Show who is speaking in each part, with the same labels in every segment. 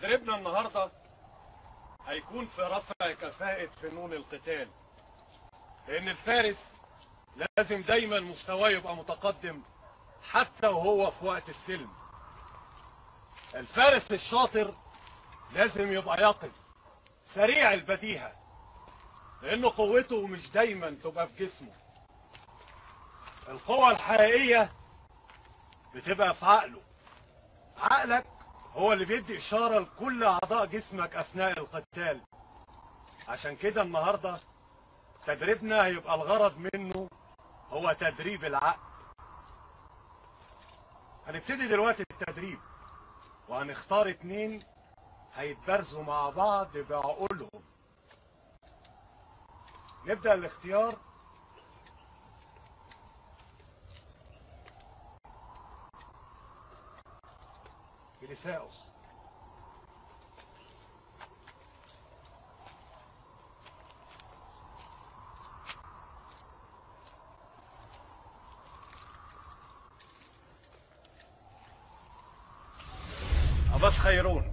Speaker 1: تدريبنا النهارده هيكون في رفع كفاءة فنون القتال لأن الفارس لازم دايما مستواه يبقى متقدم حتى وهو في وقت السلم الفارس الشاطر لازم يبقى يقظ سريع البديهة لأن قوته مش دايما تبقى في جسمه القوة الحقيقية بتبقى في عقله عقلك هو اللي بيدي إشارة لكل أعضاء جسمك أثناء القتال عشان كده النهاردة تدريبنا هيبقى الغرض منه هو تدريب العقل هنبتدي دلوقتي التدريب وهنختار اتنين هيتبارزوا مع بعض بعقولهم نبدأ الاختيار بلساؤس عباس خيرون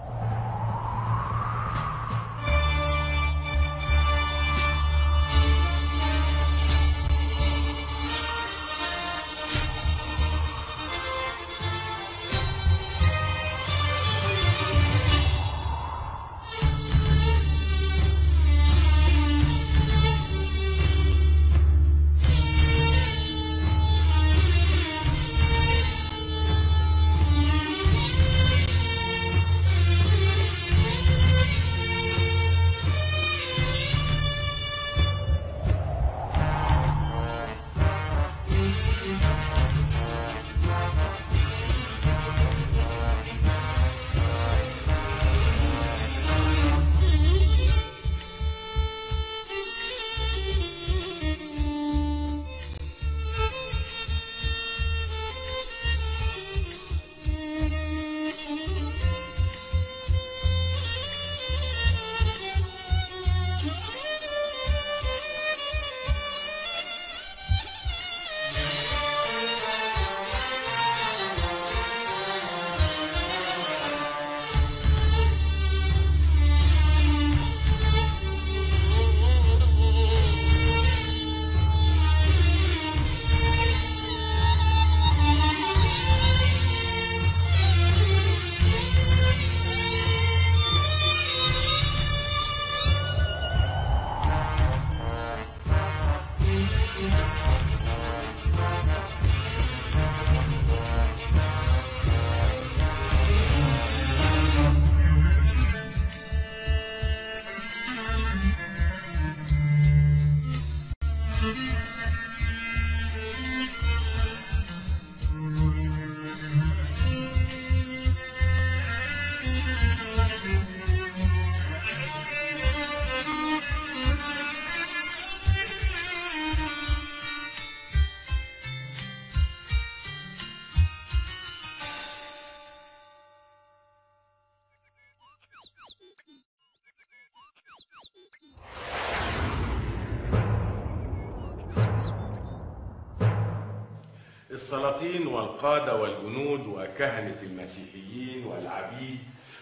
Speaker 2: السلاطين والقادة والجنود وكهنة المسيحيين والعبيد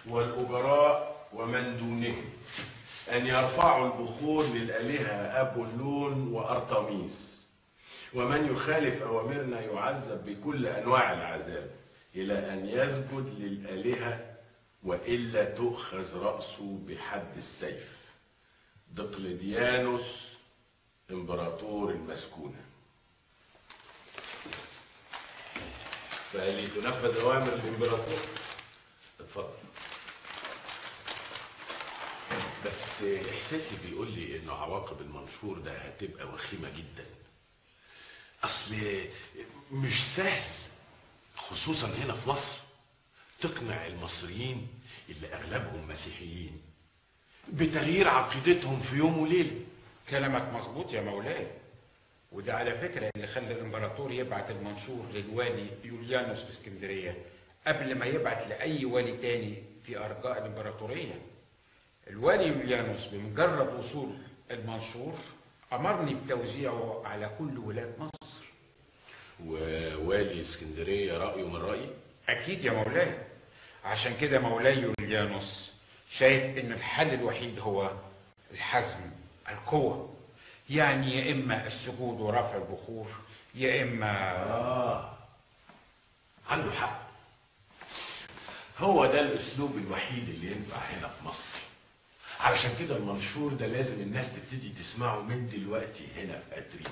Speaker 2: والأجراء ومن دونهم أن يرفعوا البخور للآلهة أبولون وأرطميس ومن يخالف أوامرنا يعذب بكل أنواع العذاب إلى أن يسجد للآلهة وإلا تؤخذ رأسه بحد السيف دقلديانوس إمبراطور المسكونه فلتنفذ اوامر الامبراطور اتفضل بس احساسي بيقول لي انه عواقب المنشور ده هتبقى وخيمه جدا اصل مش سهل خصوصا هنا في مصر تقنع المصريين اللي اغلبهم مسيحيين بتغيير عقيدتهم في يوم وليله
Speaker 3: كلامك مظبوط يا مولاي وده على فكرة اللي خلى الامبراطور يبعت المنشور للوالي يوليانوس في اسكندرية قبل ما يبعت لأي والي تاني في أرجاء الامبراطورية الوالي يوليانوس بمجرد وصول المنشور أمرني بتوزيعه على كل ولاة مصر
Speaker 2: ووالي اسكندريه رايه من رايي
Speaker 3: أكيد يا مولاي عشان كده مولاي يوليانوس شايف ان الحل الوحيد هو الحزم القوة يعني يا اما السجود ورفع البخور يا اما
Speaker 2: آه عنده حق هو ده الأسلوب الوحيد اللي ينفع هنا في مصر علشان كده المنشور ده لازم الناس تبتدي تسمعه من دلوقتي هنا في أدريب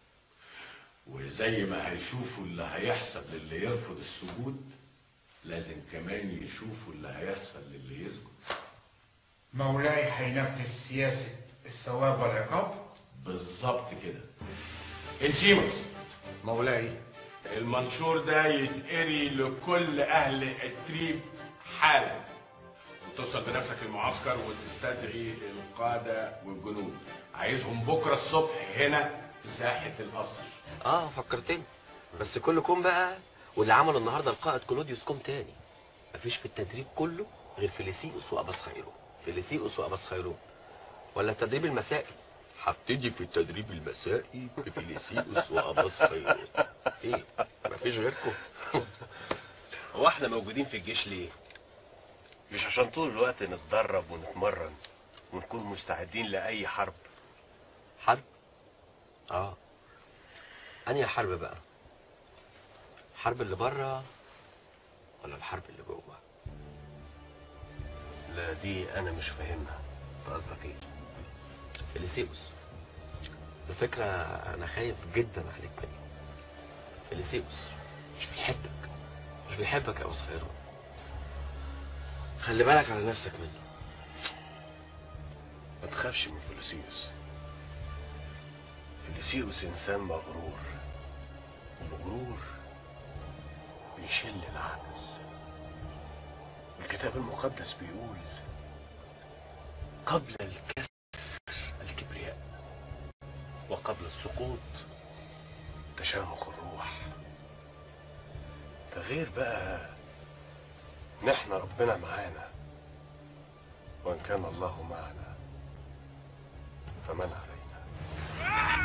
Speaker 2: وزي ما هيشوفوا اللي هيحصل للي يرفض السجود لازم كمان يشوفوا اللي هيحصل للي يسجد
Speaker 3: مولاي هينفذ سياسة الثواب والعقاب
Speaker 2: بالظبط كده انسيموس
Speaker 4: مولاي
Speaker 2: المنشور ده يتقري لكل اهل التريب حالا وتوصل بنفسك المعسكر وتستدعي القاده والجنود عايزهم بكره الصبح هنا في ساحه القصر
Speaker 4: اه فكرتني بس كل كوم بقى واللي عمله النهارده القائد كلوديوس كوم تاني مفيش في التدريب كله غير فيليسيوس واباس خيرون فيليسيوس واباس خيرون ولا التدريب المسائي هبتدي في التدريب المسائي بفيليسيوس واباس خيرون ايه مفيش غيركم هو احنا موجودين في الجيش ليه مش عشان طول الوقت نتدرب ونتمرن ونكون مستعدين لاي حرب حرب اه انهي حرب بقى الحرب اللي بره ولا الحرب اللي جوه لا دي انا مش فاهمها انت قصدك ايه فيليسيوس الفكرة انا خايف جدا عليك منه فيليسيوس مش بيحبك مش بيحبك يا أوس خيرون خلي بالك على نفسك منه ما تخافش من فيليسيوس فيليسيوس انسان مغرور والغرور بيشل العقل الكتاب المقدس بيقول قبل الكسر الكبرياء وقبل السقوط تشامخ الروح ده غير بقى نحن ربنا معانا وان كان الله معنا فمن علينا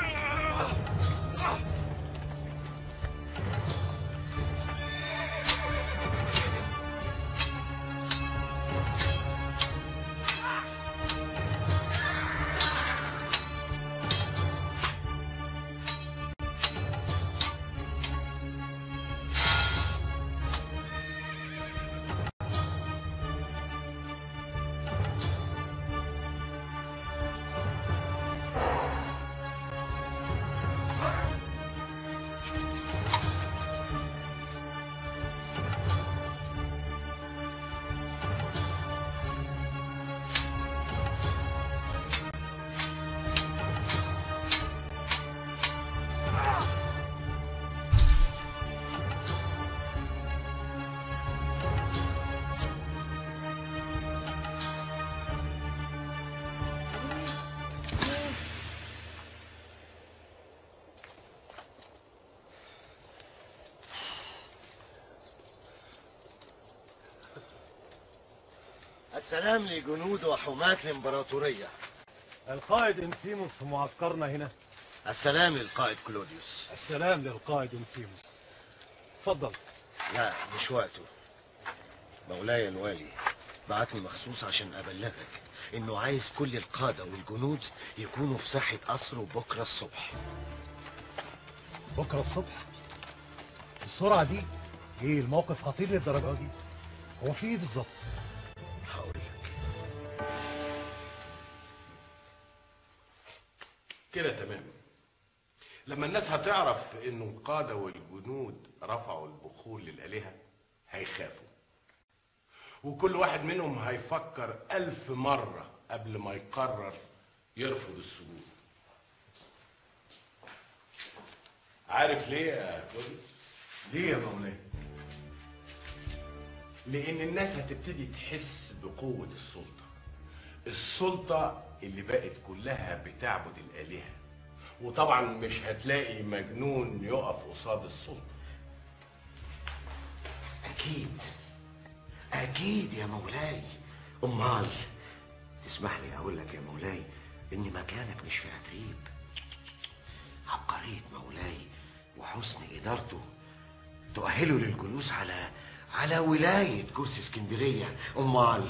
Speaker 5: السلام لجنود وحماة الإمبراطورية
Speaker 1: القائد انسيموس في معسكرنا هنا
Speaker 5: السلام للقائد كلوديوس
Speaker 1: السلام للقائد انسيموس اتفضل
Speaker 5: لا مش وقته مولاي الوالي بعتني مخصوص عشان أبلغك إنه عايز كل القادة والجنود يكونوا في ساحة قصره بكرة الصبح
Speaker 1: بكره الصبح السرعه دي ايه الموقف خطير للدرجه دي هو في ايه بالظبط
Speaker 5: هقول لك
Speaker 2: كده تمام لما الناس هتعرف انه القادة والجنود رفعوا البخور للآلهة هيخافوا وكل واحد منهم هيفكر ألف مرة قبل ما يقرر يرفض السجود عارف ليه يا كلوديوس؟
Speaker 1: ليه يا مولاي
Speaker 2: لأن الناس هتبتدي تحس بقوة السلطة السلطة اللي بقت كلها بتعبد الآلهة وطبعا مش هتلاقي مجنون يقف قصاد السلطة
Speaker 5: أكيد أكيد يا مولاي أمال تسمح لي أقول لك يا مولاي إن مكانك مش في أتريب عبقرية مولاي وحسن إدارته تؤهله للجلوس على على ولاية جوز اسكندرية أمال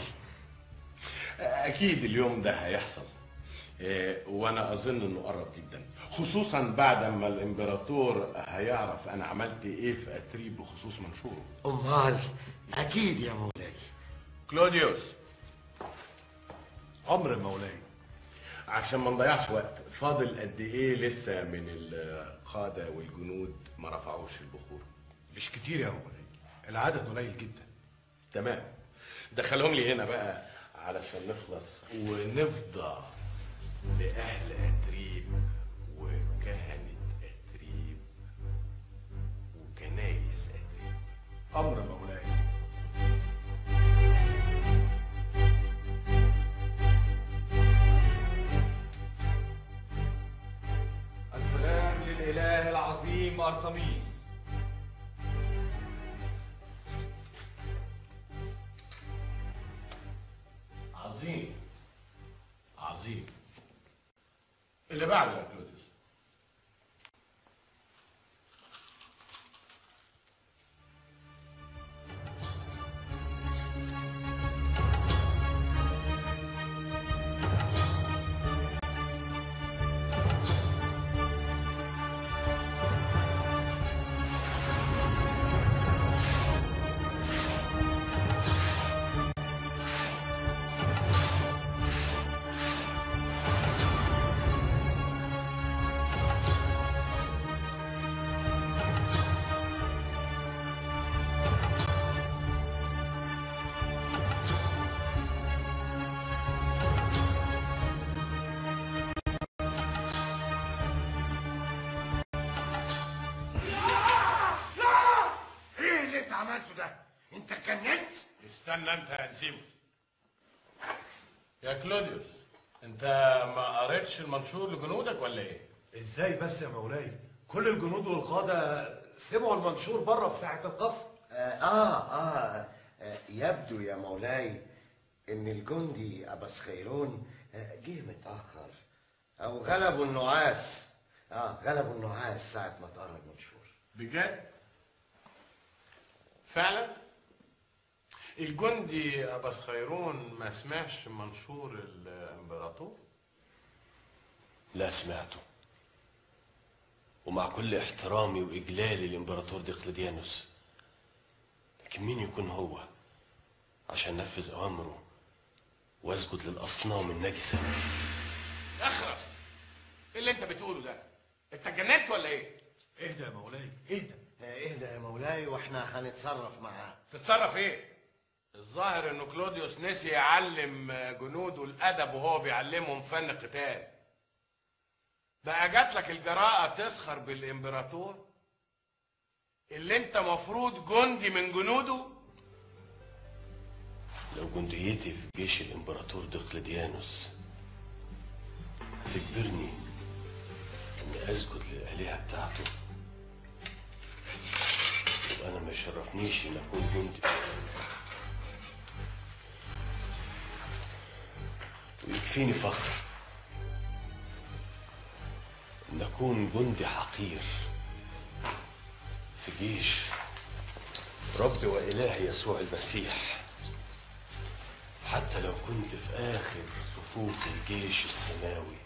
Speaker 2: اكيد اليوم ده هيحصل إيه، وانا اظن انه قرب جدا خصوصا بعد ما الامبراطور هيعرف انا عملت ايه في اتريب بخصوص منشوره
Speaker 5: أمال أكيد يا مولاي
Speaker 2: كلوديوس
Speaker 1: عمر مولاي
Speaker 2: عشان ما نضيعش وقت فاضل قد ايه لسه من القاده والجنود ما رفعوش البخور
Speaker 1: مش كتير يا مولاي العدد قليل جدا
Speaker 2: تمام دخلهم لي هنا بقى علشان نخلص ونفضى لأهل أتريب وكهنة أتريب وكنايس أتريب
Speaker 1: امر مولاي
Speaker 6: السلام للإله العظيم أرتميس
Speaker 2: عظيم عظيم اللي بعده يا كلوديوس
Speaker 5: إيه اللي أنت عملته ده؟ أنت اتجننت؟
Speaker 2: استنى انت يا انسيموس يا كلوديوس انت ما قريتش المنشور لجنودك ولا ايه؟
Speaker 1: ازاي بس يا مولاي كل الجنود والقادة سمعوا المنشور بره في ساعة القصر
Speaker 5: آه, آه, آه, آه يبدو يا مولاي إن الجندي أبس خيرون آه، جه متأخر أو غلبوا النعاس آه غلبوا النعاس ساعة ما اتقرا المنشور
Speaker 2: بجد؟ فعلا؟ الجندي أبس خيرون ما سمعش منشور الإمبراطور؟
Speaker 7: لا سمعته ومع كل احترامي وإجلالي للإمبراطور ديقلديانوس لكن مين يكون هو عشان نفذ أوامره وأسجد للأصنام النجسة
Speaker 2: اخرس ايه اللي انت بتقوله ده؟ انت اتجننت ولا ايه؟
Speaker 1: اهدى يا مولاي اهدى
Speaker 5: آه اهدى يا مولاي واحنا هنتصرف معاه
Speaker 2: تتصرف ايه؟ الظاهر انه كلوديوس نسي يعلم جنوده الادب وهو بيعلمهم فن القتال بقى جات لك الجراءة تسخر بالامبراطور اللي انت مفروض جندي من جنوده
Speaker 7: لو جنديتي في جيش الإمبراطور ديقلديانوس هتجبرني إني أسجد للآلهة بتاعته يبقى أنا ما يشرفنيش إن أكون جندي ويكفيني فخر إن أكون جندي حقير في جيش رب وإله يسوع المسيح حتى لو كنت في آخر صفوف الجيش السماوي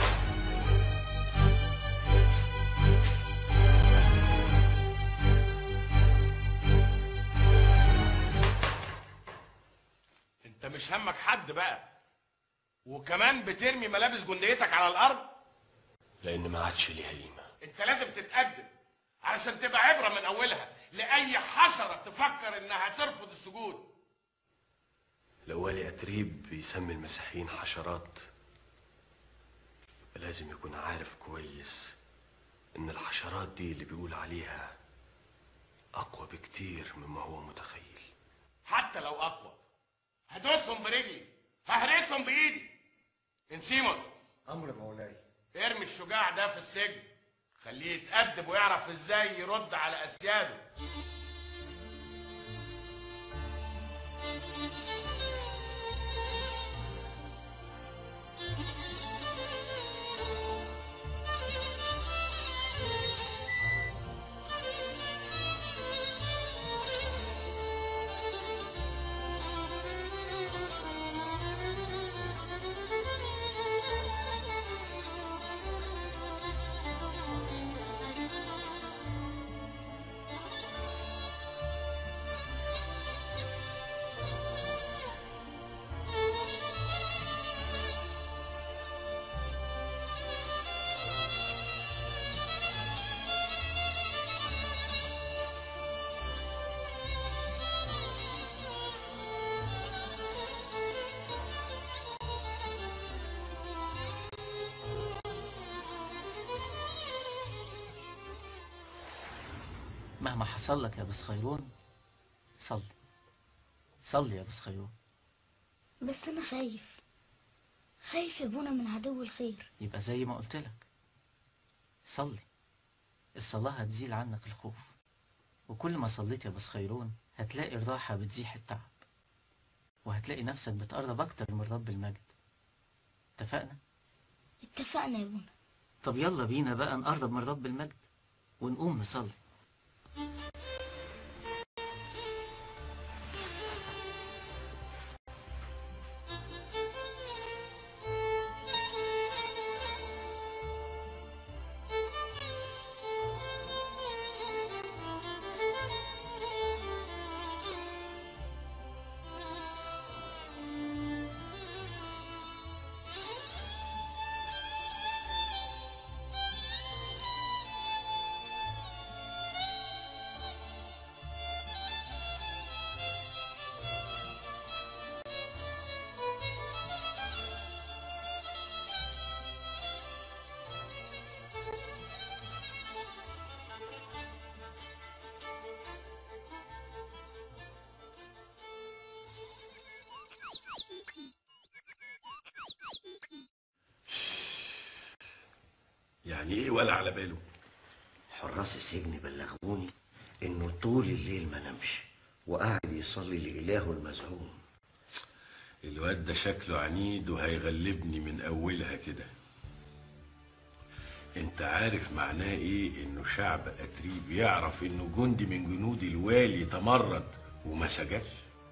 Speaker 2: انت مش همك حد بقى وكمان بترمي ملابس جنديتك على الارض
Speaker 7: لأن ما عادش ليها قيمة
Speaker 2: انت لازم تتقدم علشان تبقى عبره من اولها لاي حشره تفكر انها ترفض السجود
Speaker 7: لو والي أتريب بيسمي المسيحيين حشرات يبقى لازم يكون عارف كويس إن الحشرات دي اللي بيقول عليها أقوى بكتير مما هو متخيل
Speaker 2: حتى لو اقوى هدوسهم برجلي ههرسهم بايدي انسيموس
Speaker 5: امر مولاي
Speaker 2: ارمي الشجاع ده في السجن خليه يتأدب ويعرف ازاي يرد على اسياده
Speaker 8: مهما حصل لك يا بس خيرون صلي صلي يا بس خيرون
Speaker 9: بس انا خايف خايف يا ابونا من عدو الخير
Speaker 8: يبقى زي ما قلت لك صلي الصلاة هتزيل عنك الخوف وكل ما صليت يا بس خيرون هتلاقي الراحة بتزيح التعب وهتلاقي نفسك بتقرب أكتر من رب المجد اتفقنا؟
Speaker 9: اتفقنا يا ابونا
Speaker 8: طب يلا بينا بقى نقرب من رب المجد ونقوم نصلي
Speaker 2: يعني ايه ولا على باله
Speaker 5: حراس السجن بلغوني انه طول الليل ما نامش وقاعد يصلي لإلهه المزعوم
Speaker 2: الواد ده شكله عنيد وهيغلبني من اولها كده انت عارف معناه ايه انه شعب اتريب يعرف انه جندي من جنود الوالي تمرد وما سجدش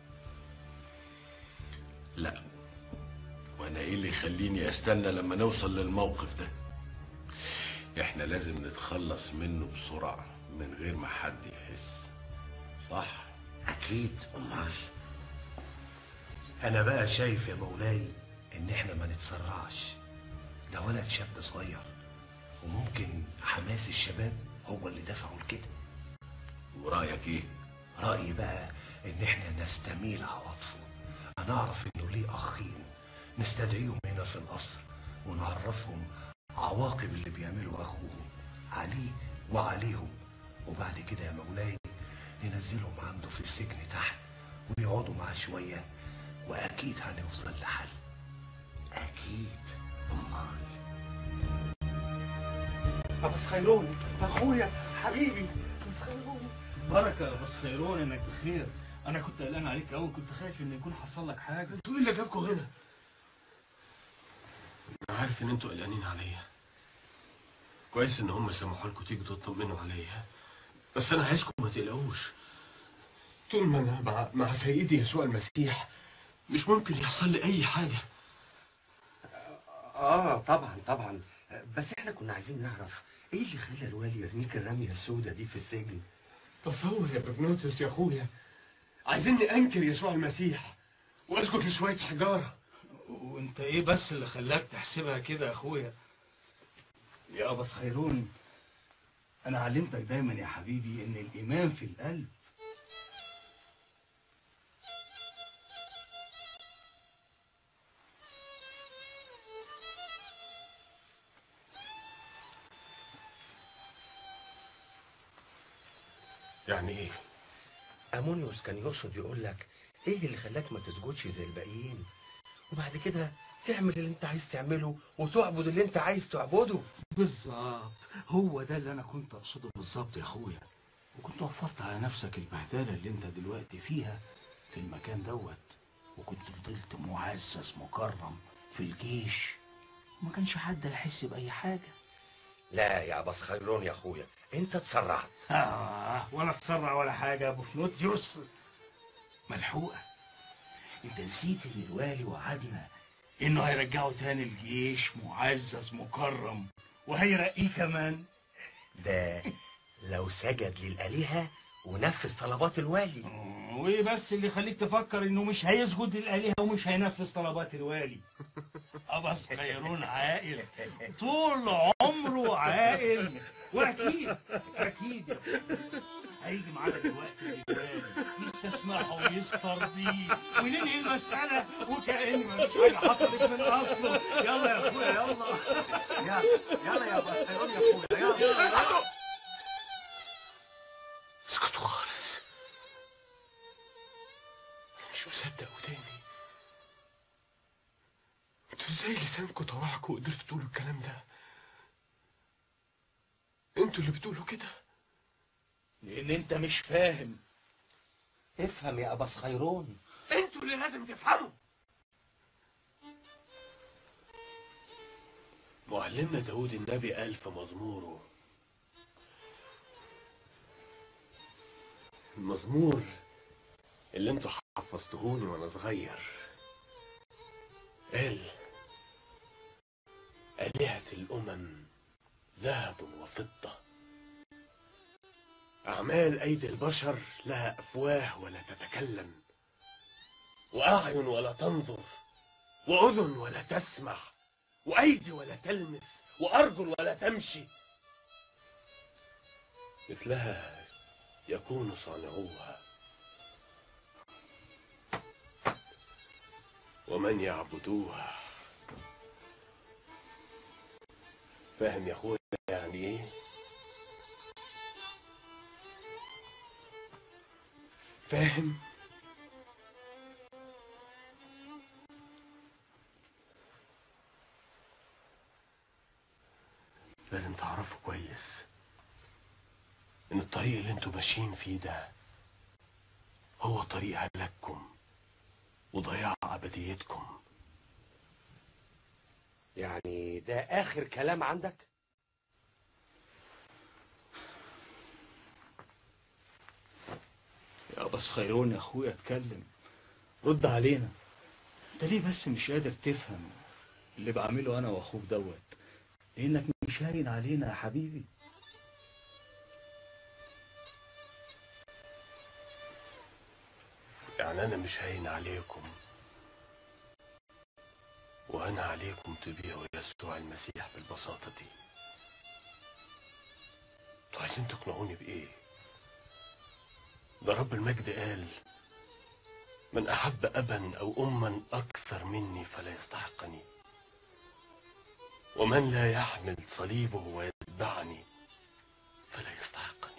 Speaker 2: لا وانا ايه اللي يخليني استنى لما نوصل للموقف ده احنا لازم نتخلص منه بسرعة من غير ما حد يحس صح
Speaker 5: أكيد أمال
Speaker 10: انا بقى شايف يا مولاي ان احنا ما نتسرعش ده ولد شاب صغير وممكن حماس الشباب هو اللي دفعه لكده
Speaker 2: ورأيك ايه
Speaker 10: رأيي بقى ان احنا نستميل عواطفه انا اعرف انه ليه اخين نستدعيهم هنا في القصر ونعرفهم عواقب اللي بيعمله اخوهم عليه وعليهم وبعد كده يا مولاي ننزلهم عنده في السجن تحت ويقعدوا معاه شوية وأكيد هنوصل لحل
Speaker 5: أكيد أمال
Speaker 11: بس خيرون اخويا حبيبي بس خيرون
Speaker 12: بركة يا بس خيرون انك بخير انا كنت قلقان عليك قوي كنت خايف ان يكون حصل لك حاجة
Speaker 7: انتوا ايه اللي جابكم هنا؟ انا عارف ان انتوا قلقانين عليا كويس ان هم سمحوا لكم تيجوا تطمنوا عليا بس انا عايزكم ما تقلقوش طول ما انا مع, مع سيدي يسوع المسيح مش ممكن يحصل لي اي حاجه
Speaker 11: اه طبعا طبعا بس احنا كنا عايزين نعرف ايه اللي خلى الوالي يرميك الرمية السوداء دي في السجن
Speaker 7: تصور يا ببنوتس يا اخويا عايزيني انكر يسوع المسيح واسجد لشويه حجاره
Speaker 12: وانت ايه بس اللي خلاك تحسبها كده يا اخويا يا ابس خيرون انا علمتك دايما يا حبيبي ان الايمان في القلب
Speaker 7: يعني ايه
Speaker 11: امونيوس كان يقصد يقول لك ايه اللي خلاك ما تسجدش زي الباقيين وبعد كده تعمل اللي انت عايز تعمله وتعبد اللي انت عايز تعبده
Speaker 12: بالظبط هو ده اللي انا كنت اقصده بالظبط يا اخويا وكنت وفرت على نفسك البهدله اللي انت دلوقتي فيها في المكان دوت وكنت فضلت معزز مكرم في الجيش وما كانش حد هيحس باي حاجه
Speaker 11: لا يا اباس خيرون يا اخويا انت اتسرعت
Speaker 12: آه ولا تسرع ولا حاجة يا أبو فنوتيوس ملحوقة أنت نسيت إن الوالي وعدنا إنه هيرجعه تاني الجيش معزز مكرم وهيرقيه كمان
Speaker 11: ده لو سجد للآلهة ونفذ طلبات الوالي
Speaker 12: وإيه بس اللي يخليك تفكر إنه مش هيسجد للآلهة ومش هينفذ طلبات الوالي أبس خيرون عاقل طول عمره عاقل واكيد اكيد يا أخويا. هيجي معانا دلوقتي الوالي يستسمحه ويسترضيه وننهي المسألة وكأن مفيش حاجة حصلت من أصله يلا يا أخويا يلا
Speaker 11: يلا يلا يا اباس خيرون يا اخويا يلا
Speaker 7: لسانكوا طوعكوا وقدرتوا تقولوا الكلام ده انتوا اللي بتقولوا كده
Speaker 12: لان انت مش فاهم
Speaker 11: افهم يا اباس خيرون
Speaker 7: انتوا اللي لازم تفهموا معلمنا داود النبي قال في مزموره المزمور اللي انتوا حفظتهوني وانا صغير قال آلهة الأمم ذهب وفضة أعمال أيدي البشر لها أفواه ولا تتكلم وأعين ولا تنظر وأذن ولا تسمع وأيدي ولا تلمس وأرجل ولا تمشي مثلها يكون صانعوها ومن يعبدوها فاهم يا اخويا يعني ايه فاهم لازم تعرفوا كويس ان الطريق اللي انتوا ماشيين فيه ده هو طريق هلاككم وضياع ابديتكم
Speaker 11: يعني ده اخر كلام عندك
Speaker 12: يا بس خيرون يا اخويا اتكلم رد علينا انت ليه بس مش قادر تفهم اللي بعمله انا واخوك دوت لانك مش هاين علينا يا حبيبي
Speaker 7: يعني انا مش هين عليكم وانا عليكم تبيعوا يسوع المسيح بالبساطه دي انتوا عايزين تقنعوني بايه ده رب المجد قال من احب ابا او اما اكثر مني فلا يستحقني ومن لا يحمل صليبه ويتبعني فلا يستحقني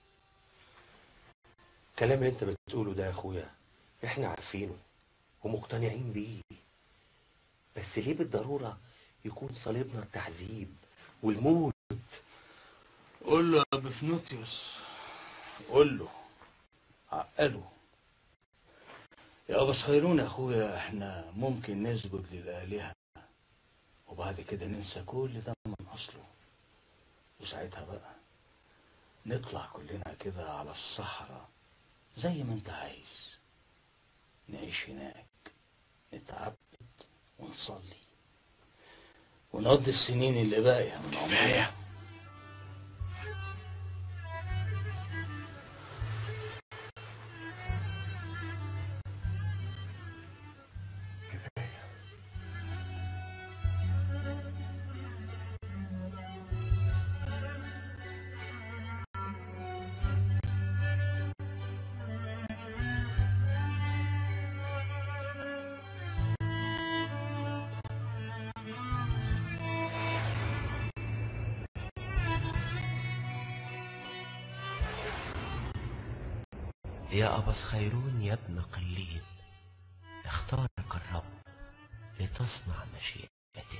Speaker 11: الكلام اللي انت بتقوله ده يا اخويا احنا عارفينه ومقتنعين بيه بس ليه بالضرورة يكون صليبنا التعذيب والموت
Speaker 12: قول له يا بفنوتيوس قول له عقله يا بس خيرون يا اخويا احنا ممكن نسجد للآلهة وبعد كده ننسى كل ده من اصله وساعتها بقى نطلع كلنا كده على الصحراء زي ما انت عايز نعيش هناك نتعبد ونصلي ونقضي السنين اللي باقية من عمرنا
Speaker 4: يا أبا خيرون يا ابن قليل اختارك الرب لتصنع مشيئته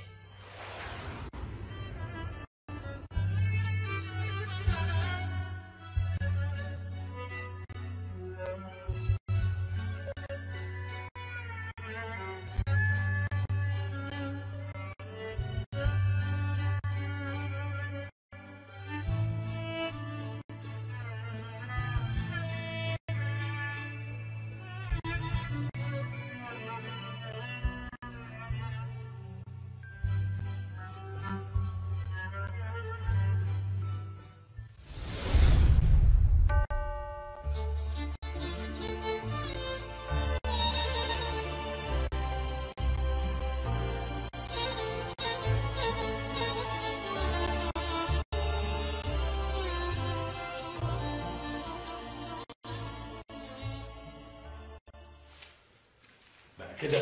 Speaker 2: بقى كده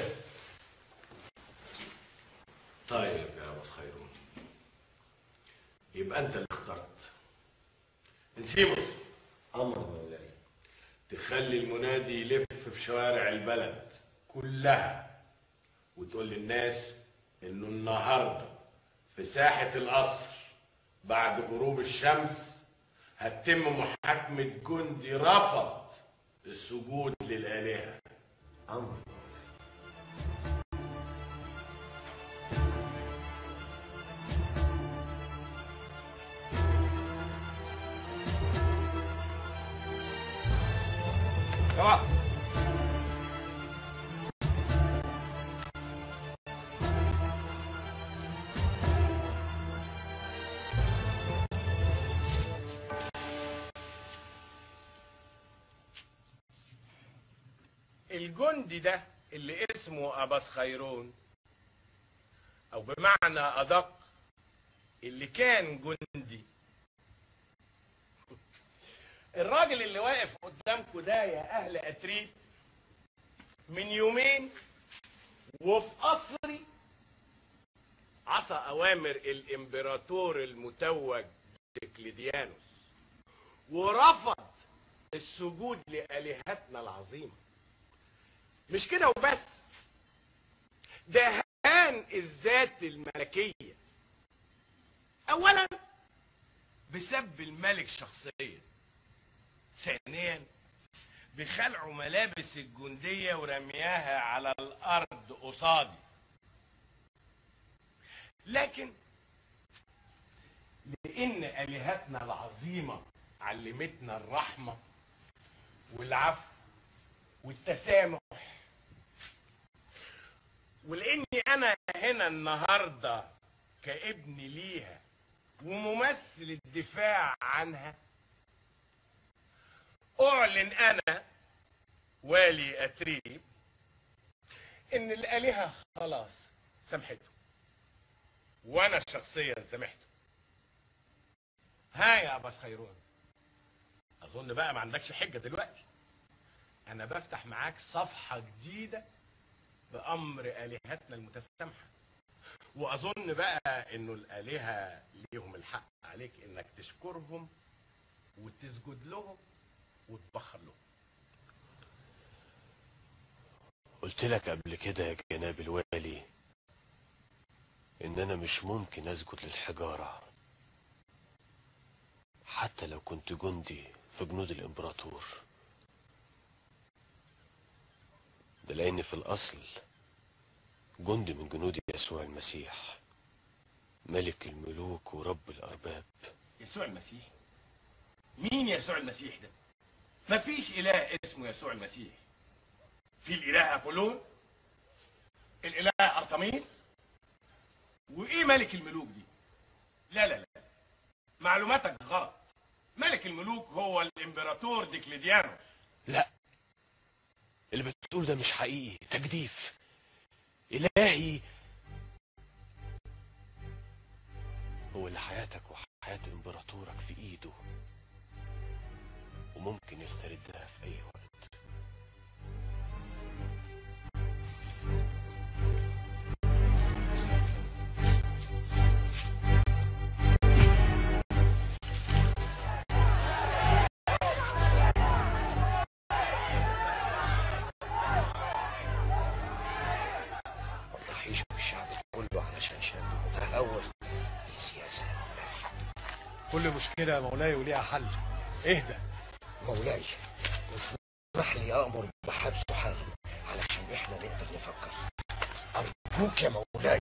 Speaker 2: طيب يا ابو خيرون يبقى انت اللي اخترت نسيموس
Speaker 5: امر مولاي
Speaker 2: تخلي المنادي يلف في شوارع البلد كلها وتقول للناس انه النهارده في ساحة القصر بعد غروب الشمس هتتم محاكمة جندي رفض السجود للآلهة
Speaker 5: أمر
Speaker 12: اوعى
Speaker 13: الجندي ده اللي اسمه أباس خيرون أو بمعنى أدق اللي كان جندي الراجل اللي واقف قدامكم ده يا أهل أتريب من يومين وفي قصري عصى أوامر الإمبراطور المتوج ديكليديانوس ورفض السجود لآلهتنا العظيمة مش كده وبس ده هان الذات الملكية أولا بسب الملك شخصيا ثانيا بخلعوا ملابس الجندية ورمياها على الأرض قصادي لكن لأن آلهتنا العظيمة علمتنا الرحمة والعفو والتسامح ولاني انا هنا النهارده كابن ليها وممثل الدفاع عنها اعلن انا والي اتريب ان الالهه خلاص سامحته وانا شخصيا سامحته ها يا اباس خيرون اظن بقى ما عندكش حجه دلوقتي انا بفتح معاك صفحة جديدة بامر الهتنا المتسامحة واظن بقى انه الالهة ليهم الحق عليك انك تشكرهم وتسجد لهم وتبخر لهم
Speaker 7: قلت لك قبل كده يا جناب الوالي ان انا مش ممكن اسجد للحجارة حتى لو كنت جندي في جنود الامبراطور ده لأن في الأصل جندي من جنود يسوع المسيح ملك الملوك ورب الأرباب
Speaker 13: يسوع المسيح مين يسوع المسيح ده مفيش اله اسمه يسوع المسيح في الاله ابولون الاله ارتميس وايه ملك الملوك دي لا لا لا معلوماتك غلط ملك الملوك هو الامبراطور ديكليديانوس
Speaker 7: لا اللي بتقول ده مش حقيقي تجديف إلهي هو اللي حياتك وحياة إمبراطورك في إيده وممكن يستردها في أي وقت
Speaker 10: ما تضحيش بالشعب كله علشان شاب متهور دي سياسة يا مولاي
Speaker 1: كل مشكلة يا مولاي وليها حل اهدى
Speaker 10: مولاي اسمح لي أأمر بحبسه حالا علشان احنا نقدر نفكر أرجوك يا مولاي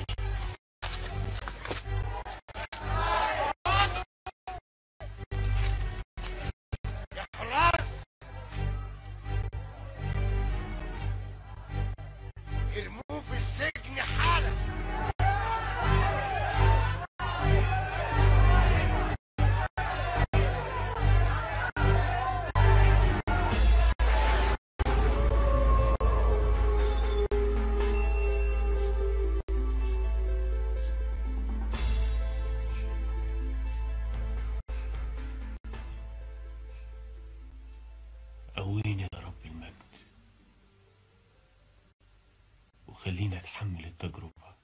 Speaker 13: يا حراس ارموه في السجن حالا
Speaker 7: قويني يا رب المجد وخليني أتحمل التجربة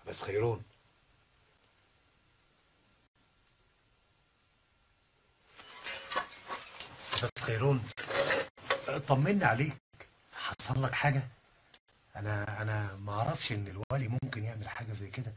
Speaker 10: بس خيرون بس خيرون طمني عليك حصل لك حاجة انا انا ما اعرفش ان الوالي ممكن يعمل حاجة زي كده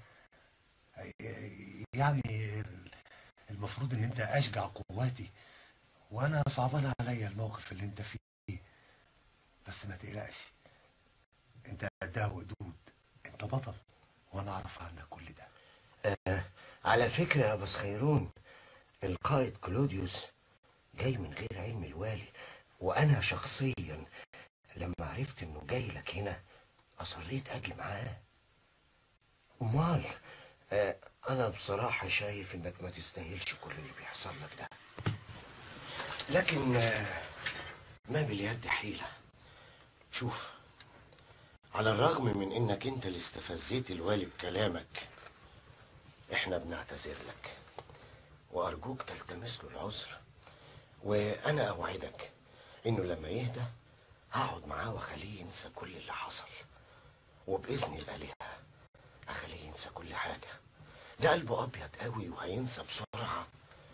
Speaker 10: يعني المفروض ان انت اشجع قواتي وانا صعبان عليا الموقف اللي انت فيه بس ما تقلقش انت قدها وقدود انت بطل وانا اعرف عنك كل ده
Speaker 5: آه على فكرة يا بس خيرون القائد كلوديوس جاي من غير علم الوالي وانا شخصيا لما عرفت انه جاي لك هنا اصريت اجي معاه امال آه انا بصراحة شايف انك ما تستاهلش كل اللي بيحصل لك ده لكن آه ما باليد حيلة شوف على الرغم من انك انت اللي استفزيت الوالي بكلامك احنا بنعتذر لك وارجوك تلتمس له العذر وانا اوعدك انه لما يهدى هقعد معاه واخليه ينسى كل اللي حصل وباذن الالهه اخليه ينسى كل حاجه ده قلبه ابيض قوي وهينسى بسرعه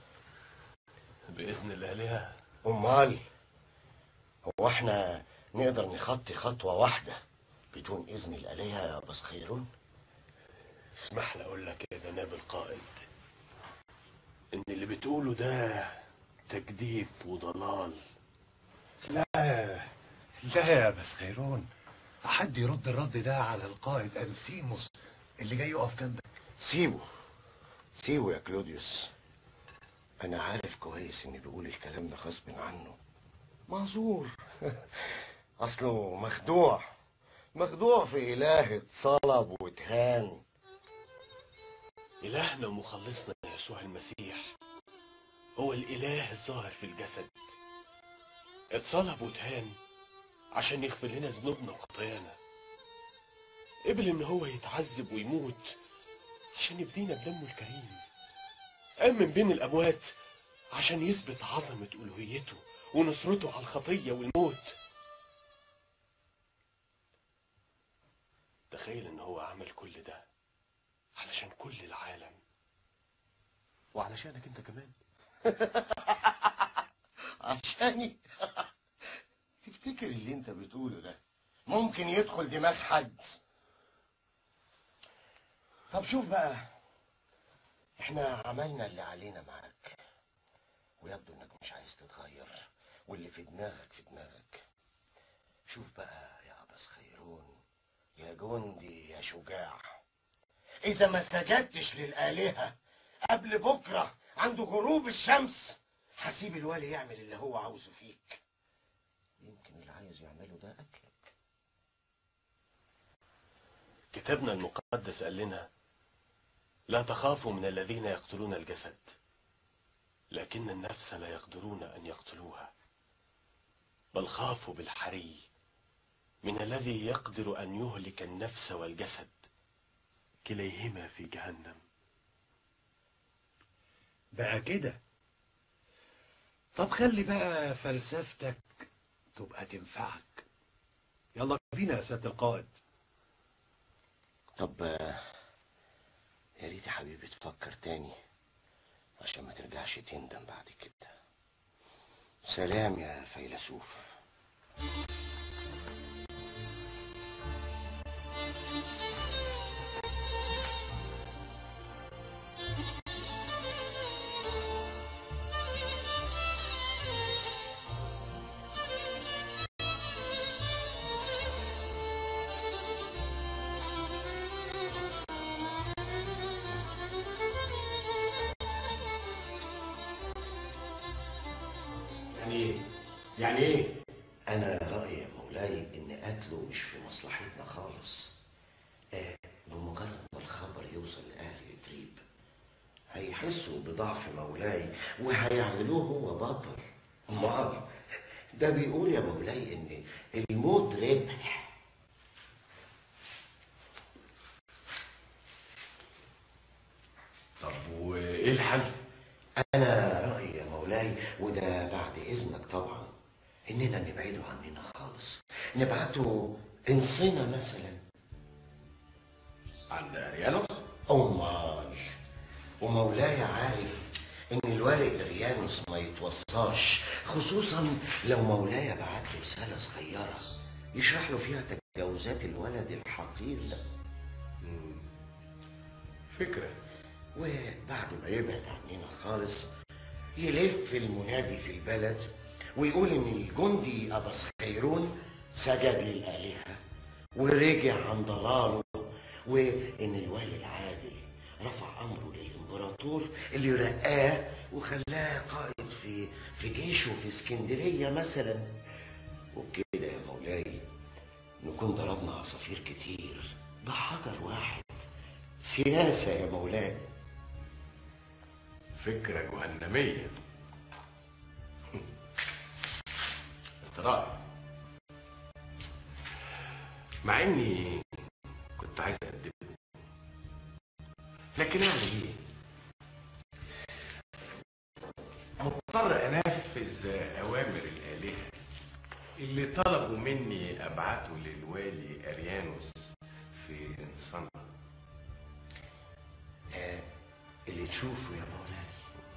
Speaker 7: باذن الالهه
Speaker 5: امال هو احنا نقدر نخطي خطوه واحده بدون اذن الالهه يا بس خيرون
Speaker 7: اسمح لي اقول لك يا جناب القائد ان اللي بتقوله ده تجديف وضلال
Speaker 10: لا لا يا بس خيرون حد يرد الرد ده على القائد انسيموس اللي جاي يقف جنبك
Speaker 5: سيبه سيبه يا كلوديوس انا عارف كويس اني بقول الكلام ده غصب عنه معذور اصله مخدوع مخدوع في اله اتصلب واتهان
Speaker 7: إلهنا ومخلصنا يسوع المسيح هو الإله الظاهر في الجسد اتصلب واتهان عشان يغفر لنا ذنوبنا وخطايانا قبل إن هو يتعذب ويموت عشان يفدينا بدمه الكريم قام من بين الأموات عشان يثبت عظمة ألوهيته ونصرته على الخطية والموت تخيل إن هو عمل كل ده علشان كل العالم وعلشانك انت كمان
Speaker 5: عشاني تفتكر اللي انت بتقوله ده ممكن يدخل دماغ حد طب شوف بقى احنا عملنا اللي علينا معاك ويبدو انك مش عايز تتغير واللي في دماغك في دماغك شوف بقى يا عباس خيرون يا جندي يا شجاع إذا ما سجدتش للآلهة قبل بكرة عند غروب الشمس هسيب الوالي يعمل اللي هو عاوزه فيك يمكن اللي عايز يعمله ده قتلك
Speaker 7: كتابنا المقدس قال لنا لا تخافوا من الذين يقتلون الجسد لكن النفس لا يقدرون ان يقتلوها بل خافوا بالحري من الذي يقدر ان يهلك النفس والجسد كليهما في جهنم
Speaker 10: بقى كده طب خلي بقى فلسفتك تبقى تنفعك يلا بينا يا سيادة القائد
Speaker 5: طب آه، يا ريت يا حبيبي تفكر تاني عشان ما ترجعش تندم بعد كده سلام يا فيلسوف
Speaker 7: يعني ايه يعني ايه
Speaker 5: انا رايي يا مولاي ان قتله مش في مصلحتنا خالص آه، بمجرد ما الخبر يوصل لاهل ادريب هيحسوا بضعف مولاي وهيعملوه هو بطل امال ده بيقول يا مولاي ان الموت ربح
Speaker 7: طب وايه الحل
Speaker 5: انا رايي يا مولاي وده بعد اذنك طبعا اننا نبعده عننا خالص نبعته انصنا مثلا
Speaker 2: عند اريانوس
Speaker 5: أمال ومولاي عارف إن الوالد ريانوس ما يتوصاش خصوصا لو مولاي بعت له رسالة صغيرة يشرح له فيها تجاوزات الولد الحقير ده
Speaker 2: فكرة
Speaker 5: وبعد ما يبعد عننا خالص يلف المنادي في البلد ويقول إن الجندي أبس خيرون سجد للآلهة ورجع عن ضلاله وإن الوالي العادل رفع أمره للإمبراطور اللي رقاه وخلاه قائد في في جيشه في اسكندرية مثلا وبكده يا مولاي نكون ضربنا عصافير كتير بحجر واحد سياسة يا مولاي
Speaker 2: فكرة جهنمية اختراع مع اني كنت عايز اقدمه لكن اعمل ايه مضطر انفذ اوامر الالهه اللي طلبوا مني ابعته للوالي اريانوس في صنعاء
Speaker 5: آه اللي تشوفه يا مولاي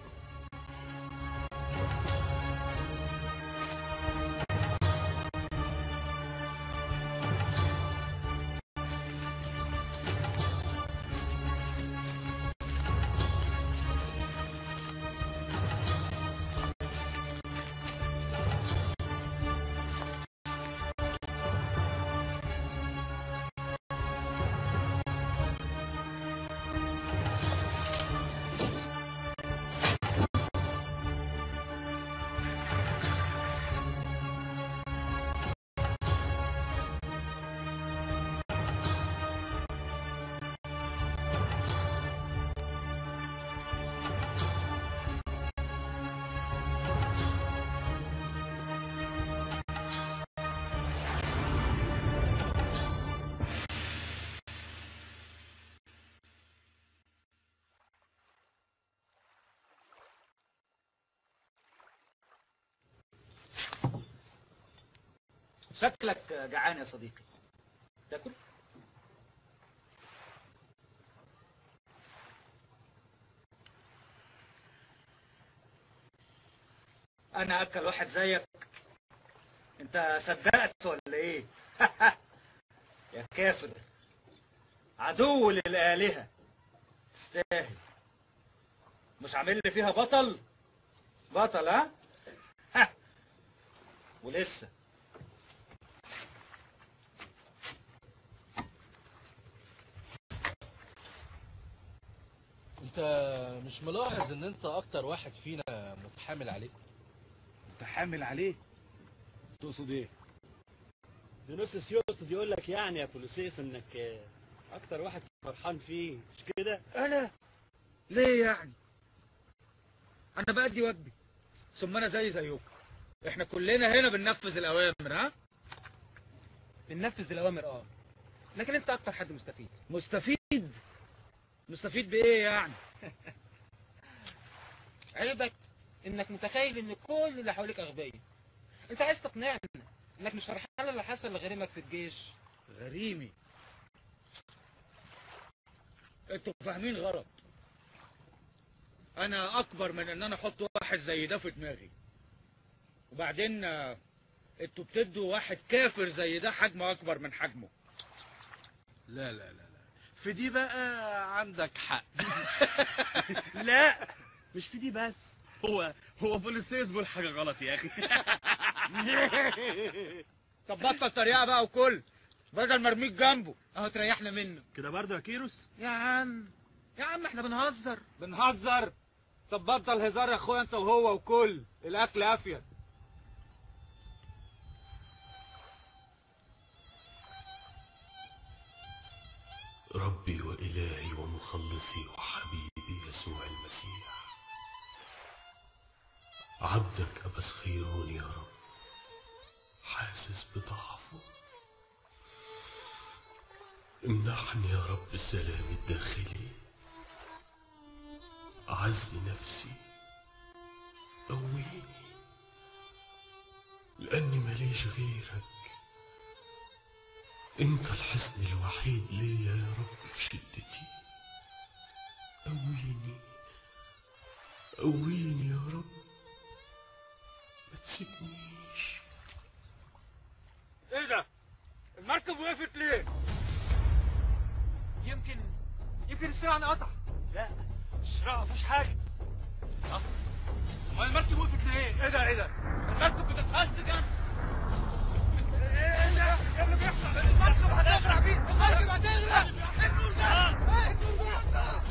Speaker 14: شكلك جعان يا صديقي تاكل انا اكل واحد زيك انت صدقت ولا ايه يا كافر عدو للآلهة تستاهل مش عامل لي فيها بطل بطل ها ها. ولسه
Speaker 15: انت مش ملاحظ ان انت اكتر واحد فينا متحامل عليه
Speaker 12: متحامل عليه تقصد ايه
Speaker 16: دينوسيوس يقصد يقول لك يعني يا فلوسيس انك آه، اكتر واحد فرحان فيه مش كده
Speaker 14: انا ليه يعني انا بأدي واجبي ثم انا زي زيكم احنا كلنا هنا بننفذ الاوامر ها
Speaker 17: بننفذ الاوامر اه لكن انت اكتر حد مستفيد
Speaker 14: مستفيد مستفيد بايه يعني
Speaker 17: عيبك انك متخيل ان كل اللي حواليك اغبياء انت عايز تقنعني انك مش فرحان اللي حصل لغريمك في الجيش
Speaker 14: غريمي انتوا فاهمين غلط انا اكبر من ان انا احط واحد زي ده في دماغي وبعدين آه، انتوا بتدوا واحد كافر زي ده حجمه اكبر من حجمه
Speaker 15: لا لا لا لا في دي بقى عندك حق
Speaker 16: لا مش في دي بس هو هو بوليسيس بيقول حاجه غلط يا اخي
Speaker 14: طب بطل طريقه بقى وكل بدل ما ارميك جنبه
Speaker 17: اهو تريحنا منه
Speaker 16: كده برضه يا كيروس
Speaker 17: يا عم يا عم احنا بنهزر
Speaker 14: بنهزر طب بطل هزار يا اخويا انت وهو وكل الاكل افيد
Speaker 7: ربي وإلهي ومخلصي وحبيبي يسوع المسيح عبدك أبس خيرون يا رب حاسس بضعفه امنحني يا رب السلام الداخلي أعز نفسي قويني لأني ماليش غيرك انت الحصن الوحيد ليا يا رب في شدتي قويني قويني يا رب ما تسيبنيش
Speaker 14: ايه ده المركب وقفت ليه يمكن يمكن السرعه انقطع لا السرعه ما فيهوش حاجه اه امال المركب وقفت ليه ايه ده ايه ده المركب بتتهز جنب ايه ده ايه اللي بيحصل المركب هتغرق بيه المركب هتغرق ايه النور ده ايه النور ده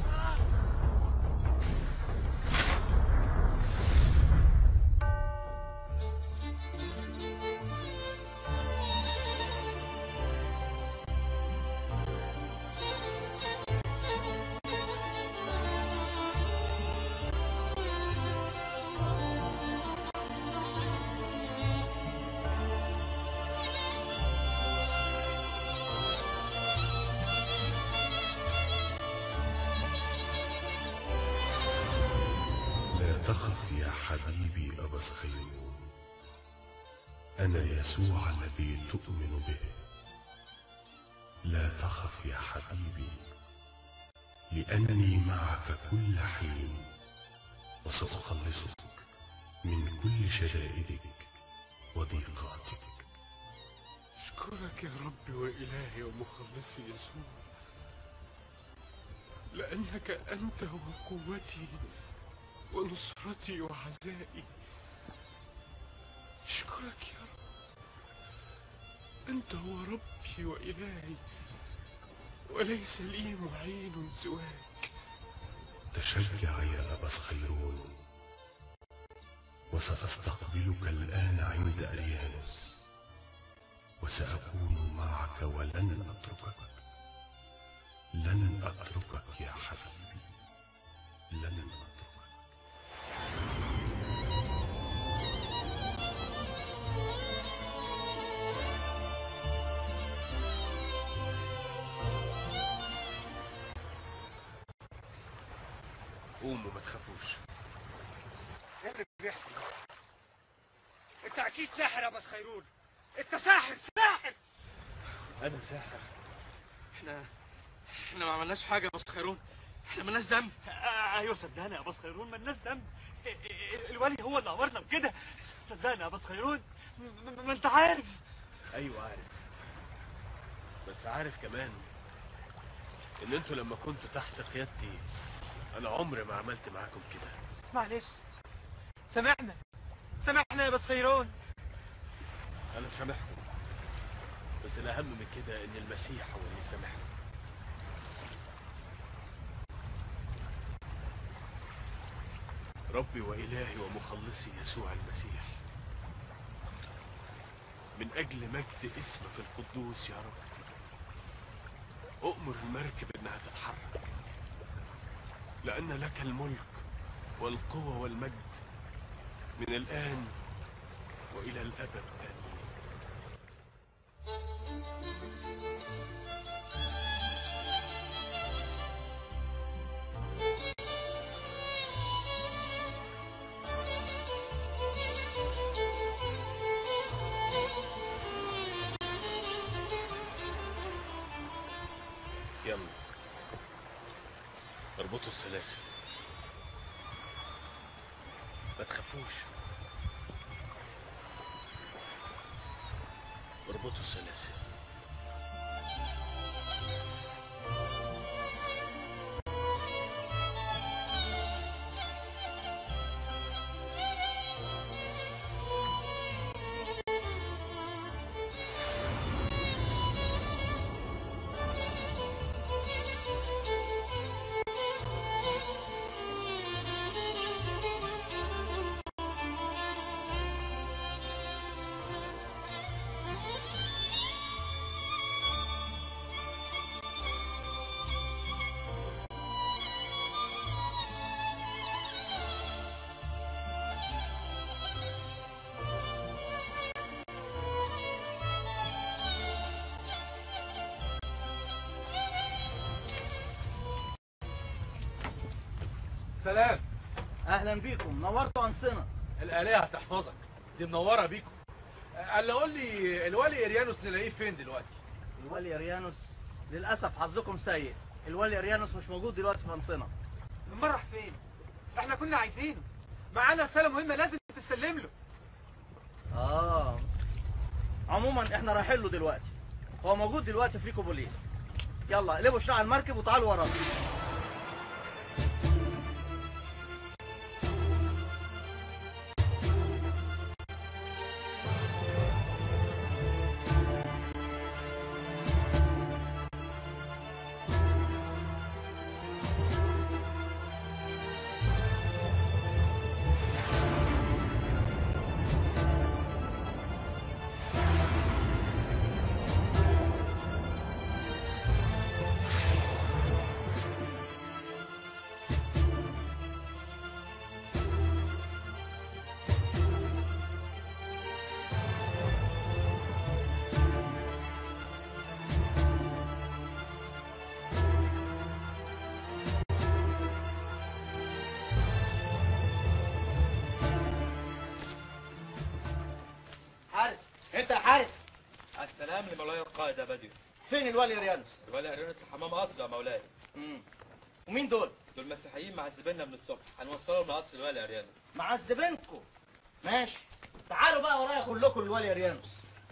Speaker 7: لا تخف يا حبيبي أبا سخيرون أنا يسوع الذي تؤمن به لا تخف يا حبيبي لأنني معك كل حين وسأخلصك من كل شدائدك وضيقاتك أشكرك يا رب وإلهي ومخلصي يسوع لأنك أنت وقوتي ونصرتي وعزائي أشكرك يا رب أنت هو ربي وإلهي وليس لي معين سواك تشجع يا أبا صخيرون وستستقبلك الآن عند أريانوس وسأكون معك ولن أتركك لن أتركك يا حبيبي لن أتركك
Speaker 14: قوموا ما تخافوش ايه اللي بيحصل ده؟ انت اكيد ساحر يا بس خيرون انت ساحر ساحر
Speaker 15: انا ساحر احنا احنا ما عملناش حاجه يا باص خيرون احنا مالناش ذنب ايوه صدقني يا باص خيرون مالناش ذنب الولي هو اللي امرنا بكده صدقني يا باص خيرون ما ما انت عارف
Speaker 7: ايوه عارف بس عارف كمان ان انتوا لما كنتوا تحت قيادتي انا عمري ما عملت معاكم كده
Speaker 17: معلش سامحنا سامحنا يا بس خيرون
Speaker 7: انا مسامحكم بس الاهم من كده ان المسيح هو اللي سامحكم ربي والهي ومخلصي يسوع المسيح من اجل مجد اسمك القدوس يا رب اؤمر المركب انها تتحرك لان لك الملك والقوه والمجد من الان والى الابد امين يلا اربطوا السلاسل ما تخافوش اربطوا السلاسل
Speaker 6: سلام
Speaker 18: اهلا بيكم نورتوا انصنا
Speaker 6: الآلهة تحفظك دي منورة بيكم قال قول لي الولي إريانوس نلاقيه فين دلوقتي
Speaker 18: الولي اريانوس للاسف حظكم سيء الولي اريانوس مش موجود دلوقتي في انصنه
Speaker 17: امال راح فين احنا كنا عايزينه معانا رساله مهمه لازم تسلم له
Speaker 18: اه عموما احنا رايحين له دلوقتي هو موجود دلوقتي في ليكوبوليس يلا قلبوا الشراع على المركب وتعالوا ورانا حارس انت يا حارس
Speaker 6: السلام لمولاي القائد يا بدر
Speaker 18: فين الولي اريانوس
Speaker 6: الولي ارينوس في حمام قصر يا مولاي
Speaker 18: امم ومين دول
Speaker 6: دول مسيحيين معذبيننا من الصبح هنوصلهم لقصر الولي اريانوس
Speaker 18: معذبينكم ماشي تعالوا بقى ورايا كلكم الولي اريانوس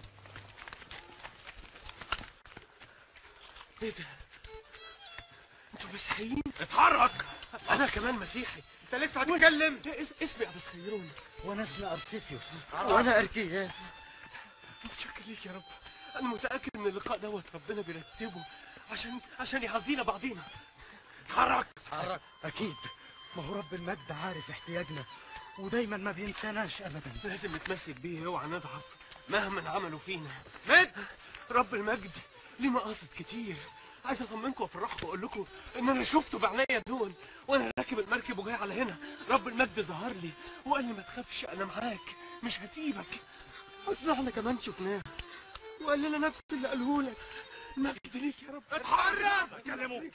Speaker 7: ايه ده؟ انتوا مسيحيين؟ اتحرك! انا كمان مسيحي
Speaker 17: انت لسه هتتكلم
Speaker 7: اسمي يا خيرون
Speaker 18: وانا اسمي ارسيفيوس
Speaker 7: وأنا
Speaker 18: اركياس
Speaker 7: متشكر ليك يا رب انا متاكد ان اللقاء دوت ربنا بيرتبه عشان عشان يحظينا بعضينا اتحرك
Speaker 18: اتحرك
Speaker 19: اكيد ما هو رب المجد عارف احتياجنا ودايما ما بينساناش ابدا
Speaker 7: لازم نتمسك بيه اوعى نضعف مهما عملوا فينا
Speaker 17: مجد
Speaker 7: رب المجد ليه مقاصد كتير عايز اطمنكم وافرحكم واقول لكم ان انا شفته بعينيا دون وانا راكب المركب وجاي على هنا رب المجد ظهر لي وقال لي ما تخافش انا معاك مش هسيبك
Speaker 19: اصل احنا كمان شفناه وقال لنا نفس اللي قاله لك
Speaker 7: مجد ليك يا رب
Speaker 17: اتحرك
Speaker 7: بكلمه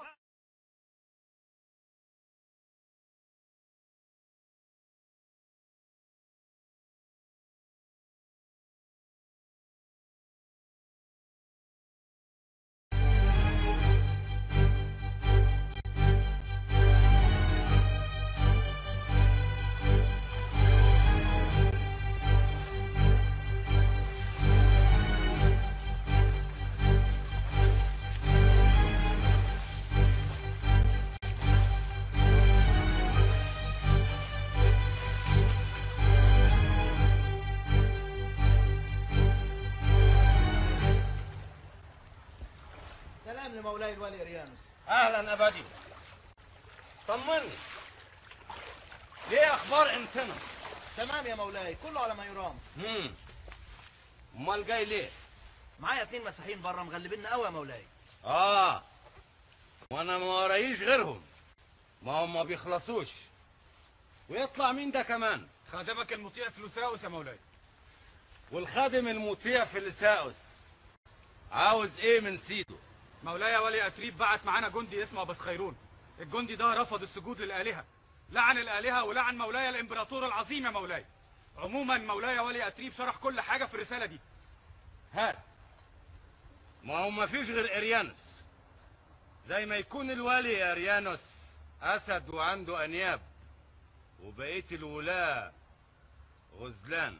Speaker 18: سلام لمولاي الولي اريانوس
Speaker 17: اهلا ابدي طمني ليه اخبار انسنا
Speaker 18: تمام يا مولاي كله على ما يرام
Speaker 17: امم امال جاي ليه
Speaker 18: معايا اتنين مسيحيين بره مغلبيننا قوي يا مولاي
Speaker 17: اه وانا ما ورايش غيرهم ما هم ما بيخلصوش ويطلع مين ده كمان
Speaker 6: خادمك المطيع فلوساوس يا مولاي
Speaker 17: والخادم المطيع في لساؤس عاوز ايه من سيده
Speaker 6: مولاي ولي اتريب بعت معانا جندي اسمه ابس خيرون الجندي ده رفض السجود للالهه لعن الالهه ولعن مولاي الامبراطور العظيم يا مولاي عموما مولاي ولي اتريب شرح كل حاجه في الرساله دي
Speaker 17: هات ما هو ما فيش غير اريانوس زي ما يكون الولي اريانوس اسد وعنده انياب وبقيه الولاة غزلان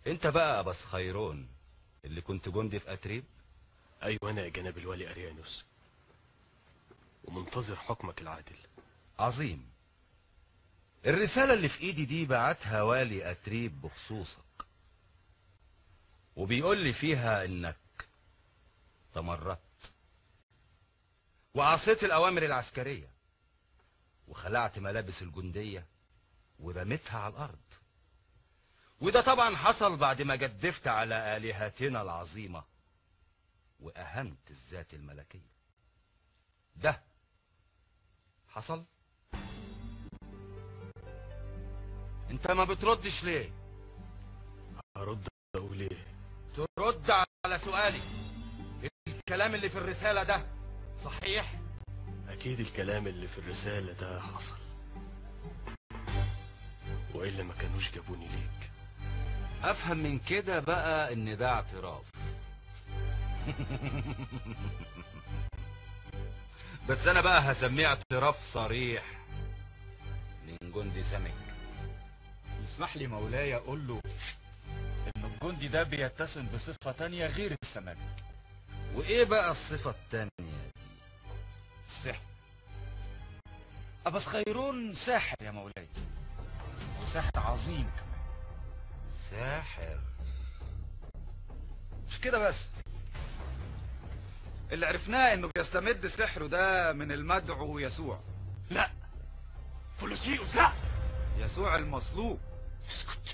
Speaker 20: انت بقى بس خيرون اللي كنت جندي في اتريب
Speaker 7: ايوه انا يا جناب الوالي اريانوس ومنتظر حكمك العادل
Speaker 20: عظيم الرسالة اللي في ايدي دي بعتها والي اتريب بخصوصك وبيقول لي فيها انك تمردت وعصيت الاوامر العسكرية وخلعت ملابس الجندية ورميتها على الارض وده طبعا حصل بعد ما جدفت على آلهتنا العظيمة وأهنت الذات الملكية ده حصل انت ما بتردش ليه
Speaker 7: ارد اقول ايه
Speaker 20: ترد على سؤالي الكلام اللي في الرسالة ده صحيح
Speaker 7: اكيد الكلام اللي في الرسالة ده حصل والا ما كانوش جابوني ليك
Speaker 20: افهم من كده بقى ان ده اعتراف بس انا بقى هسميه اعتراف صريح من جندي سمك
Speaker 6: يسمح لي مولاي اقول له ان الجندي ده بيتسم بصفة تانية غير السماء
Speaker 20: وايه بقى الصفة التانية دي
Speaker 6: السحر أبس خيرون ساحر يا مولاي وساحر عظيم كمان
Speaker 20: ساحر
Speaker 6: مش كده بس اللي عرفناه انه بيستمد سحره ده من المدعو يسوع
Speaker 13: لا فلوسيوس لا
Speaker 6: يسوع المصلوب
Speaker 7: اسكت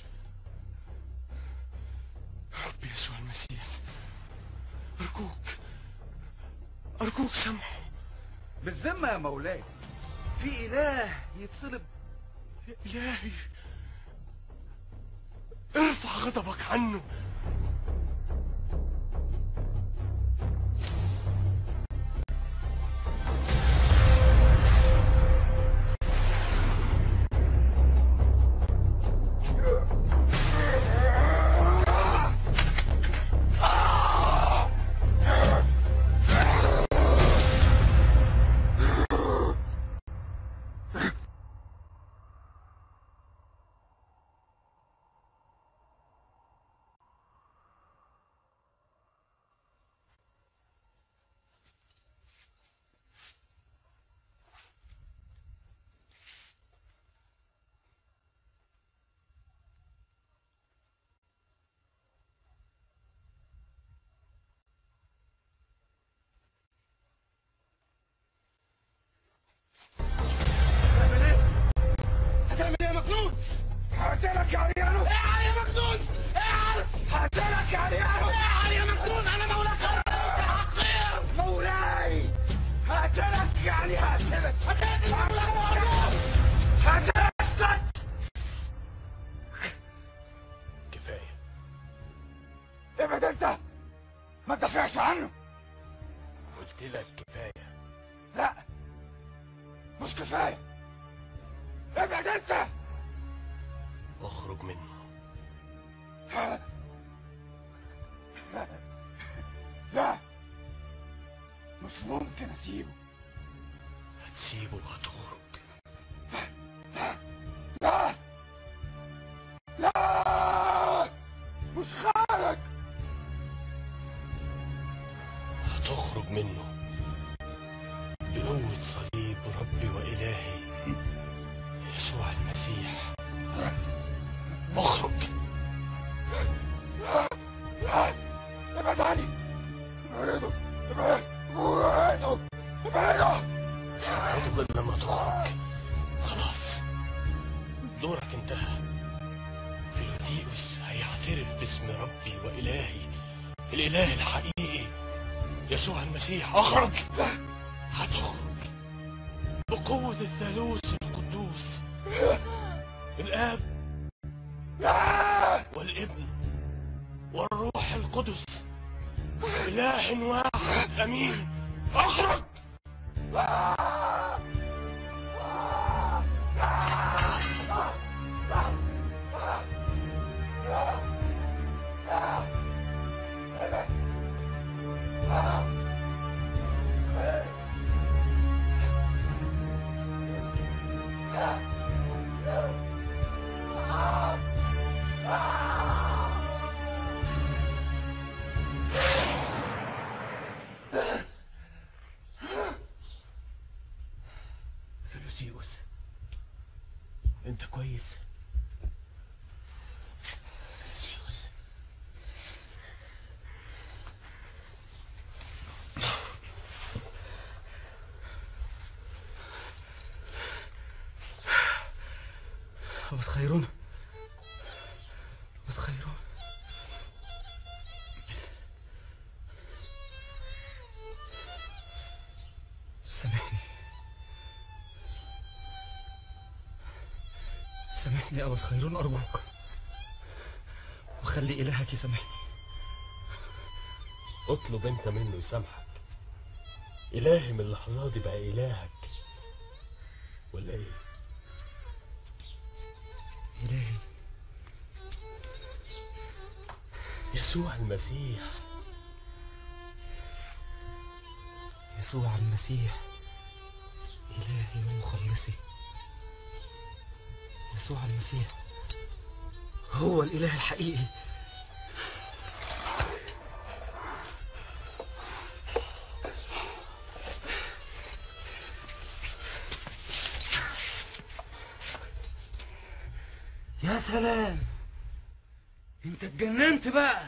Speaker 7: رب يسوع المسيح أرجوك أرجوك سامحه
Speaker 6: بالذمة يا مولاي في إله يتصلب
Speaker 7: إلهي ارفع غضبك عنه
Speaker 13: هتعمل ايه يا مجنون؟ هقتلك يا عريانو اعل يا مجنون اعل هقتلك يا عريانو اعل يا مجنون انا مولاك حقير مولاي هقتلك يعني هقتلك هقتلك يا مولاي هقتلك اسكت
Speaker 7: كفاية
Speaker 13: ابعد انت ما تدافعش عنه
Speaker 7: قلت لك كفاية
Speaker 13: لا مش كفايه ابعد انت
Speaker 7: اخرج منه
Speaker 13: لا مش ممكن اسيبه
Speaker 7: هتسيبه وهتخرج
Speaker 13: لا لا مش خارج
Speaker 7: هتخرج منه بقوة صليب ربي وإلهي يسوع المسيح اخرج
Speaker 13: ابعد عني ابعده ابعد ابعده ابعده
Speaker 7: مش هتخرج إلا لما تخرج خلاص دورك انتهى فيلوثيوس هيعترف باسم ربي وإلهي الإله الحقيقي يسوع المسيح اخرج هتخرج بقوة الثالوث القدوس الآب والابن والروح القدس إله واحد أمين اخرج لوسيوس انت كويس لوسيوس
Speaker 19: بس خيرون بس خيرون سامحني سامحني يا أبس خيرون أرجوك وخلي إلهك يسامحني
Speaker 7: اطلب انت منه يسامحك الهي من اللحظات دي بقى الهك ولا ايه
Speaker 19: إلهي
Speaker 7: يسوع المسيح
Speaker 19: يسوع المسيح إلهي ومخلصي يسوع المسيح هو الإله الحقيقي يا سلام انت اتجننت بقى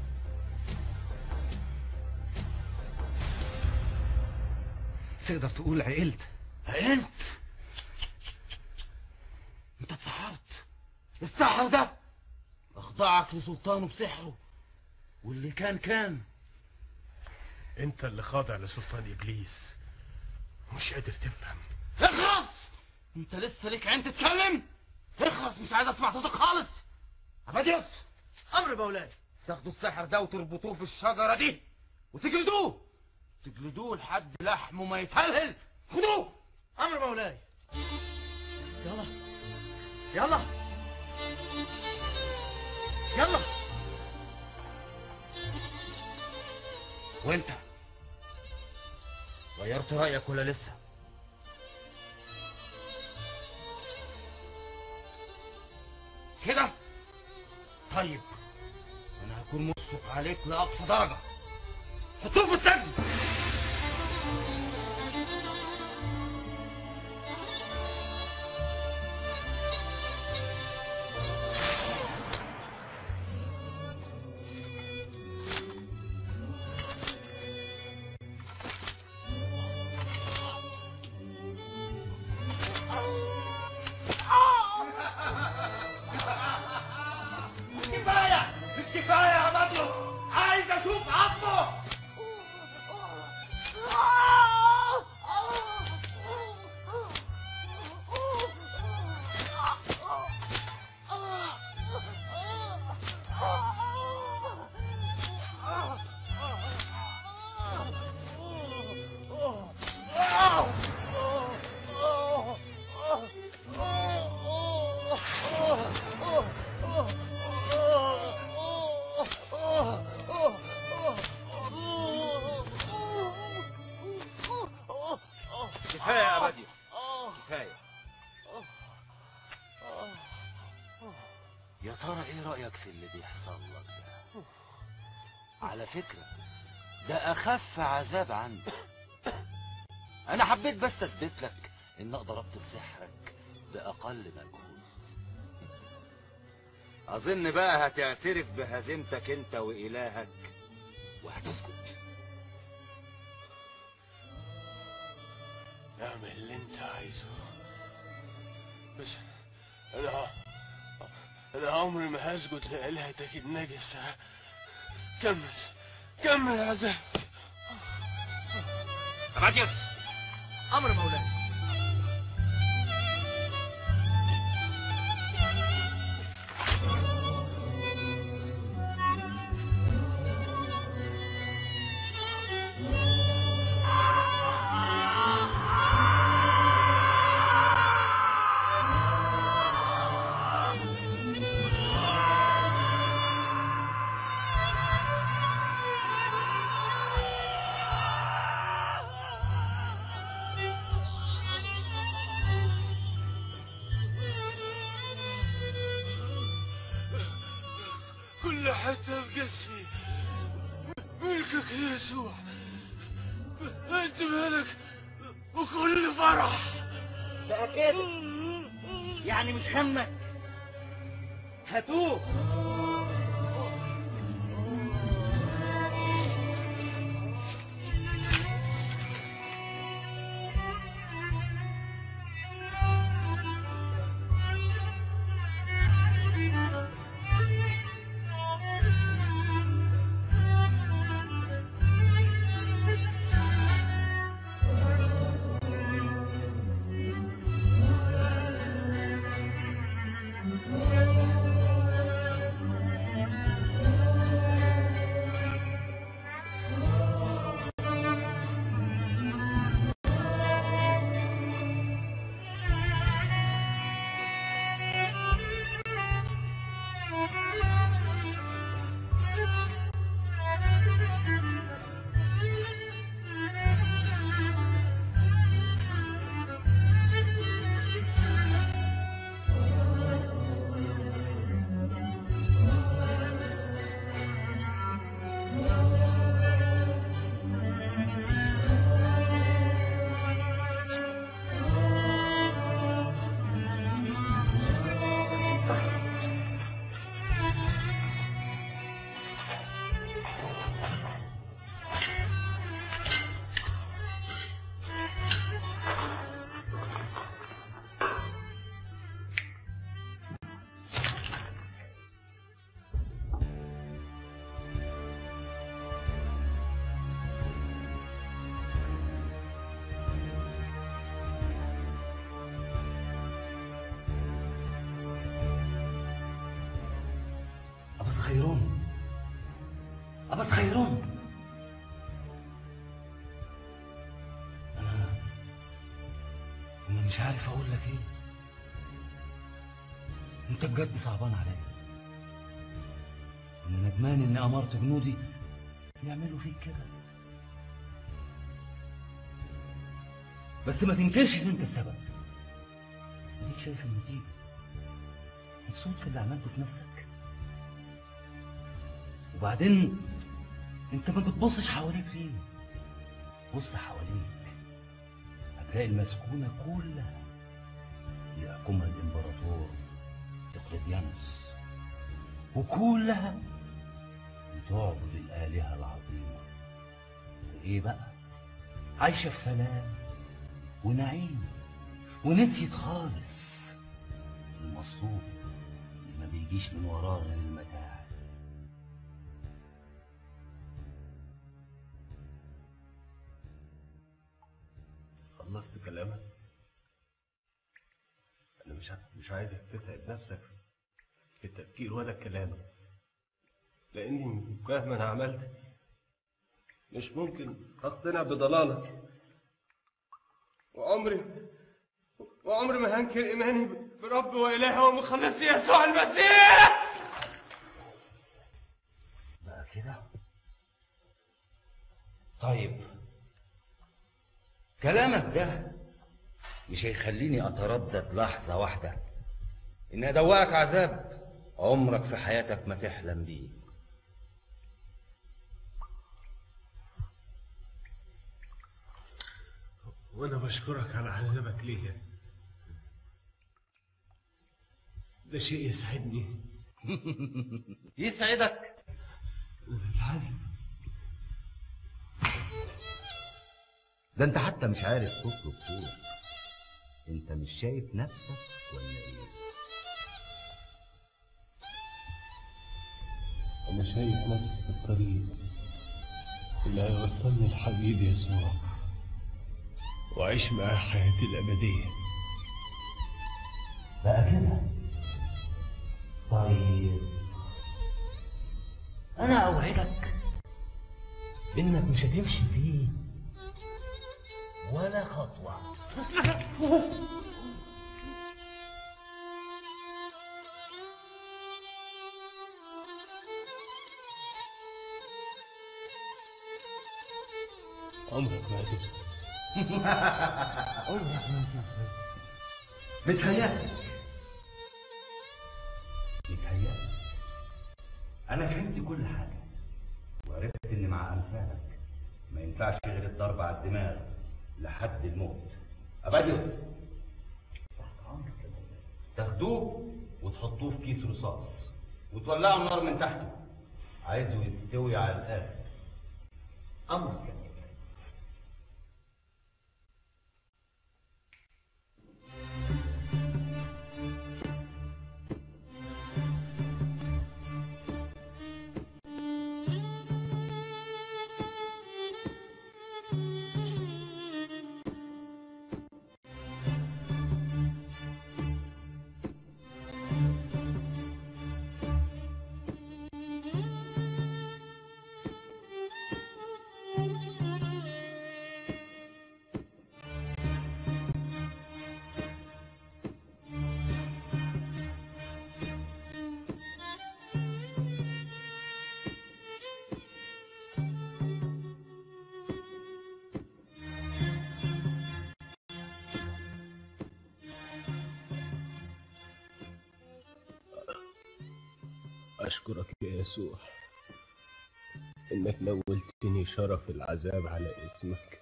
Speaker 19: تقدر تقول عقلت عقلت انت اتسحرت السحر ده اخضعك لسلطانه بسحره واللي كان كان
Speaker 7: انت اللي خاضع لسلطان ابليس مش قادر تفهم
Speaker 19: اخرس انت لسه ليك عين تتكلم اخرس مش عايز اسمع صوتك خالص اباديوس امر مولاي تاخدوا السحر ده وتربطوه في الشجره دي وتجلدوه تجلدوه لحد لحمه ما يتهلهل خدوه امر مولاي يلا يلا يلا وانت غيرت رايك ولا لسه كده طيب انا هكون مشفق عليك لاقصى درجه حطوه في السجن
Speaker 14: كفاية مش كفاية يا مطلوب عايز اشوف عظمه
Speaker 4: كفايه يا اباديوس كفايه يا ترى ايه رايك في اللي بيحصل لك ده على فكره ده اخف عذاب عندي انا حبيت بس اثبت لك ان اقدر ابطل سحرك باقل مجهود اظن بقى هتعترف بهزيمتك انت والهك وهتسكت
Speaker 7: اعمل اللي انت عايزه بس انا انا عمري ما هسجد لآلهتك النجسة كمل كمل يا عذاب
Speaker 18: اباديوس امر مولاي
Speaker 7: كل حتة في جسمي ملكك يا يسوع انت مالك وكل فرح
Speaker 18: بقى كده يعني مش همك هاتوه
Speaker 19: أبس خيرون أبس خيرون أنا أنا مش عارف أقول لك إيه أنت بجد صعبان عليا أنا ندمان إني أمرت جنودي يعملوا فيك كده بس ما تنكرش إن أنت السبب ليك شايف النتيجة مبسوط في اللي عملته في نفسك وبعدين انت ما بتبصش حواليك ليه بص حواليك هتلاقي المسكونة كلها يحكمها الامبراطور دقلديانوس وكلها بتعبد الآلهة العظيمة وإيه بقى عايشة في سلام ونعيم ونسيت خالص المصلوب اللي ما بيجيش من وراه غير المتاعب
Speaker 7: خلصت كلامك انا مش ع- مش عايزك تتعب نفسك في التفكير ولا الكلام لاني مهما انا عملت مش ممكن اقتنع بضلالك وعمري وعمري ما هنكر ايماني برب واله ومخلصي يسوع المسيح
Speaker 19: بقى كده طيب كلامك ده مش هيخليني اتردد لحظة واحدة اني ادوقك عذاب عمرك في حياتك ما تحلم بيه
Speaker 7: وانا بشكرك على عذابك ليا ده شيء يسعدني
Speaker 19: يسعدك
Speaker 7: العذاب
Speaker 19: ده انت حتى مش عارف تطلب صوت انت مش شايف نفسك ولا ايه
Speaker 7: أنا شايف نفسي في الطريق اللي هيوصلني لحبيبي يسوع وأعيش معاه حياتي الأبدية
Speaker 19: بقى كده طيب انا اوعدك انك مش هتمشي فيه ولا خطوة
Speaker 7: عمرك ما هتفهم
Speaker 19: عمرك ما هتفهم متهيألك متهيألك أنا فهمت كل حاجة وعرفت إن مع أمثالك ما ينفعش غير الضرب على الدماغ لحد الموت أباديوس
Speaker 21: تاخدوه وتحطوه في كيس رصاص وتولعوا النار من تحته عايزه يستوي على الاخر امرك يا
Speaker 7: أشكرك يا يسوع إنك نولتني شرف العذاب على اسمك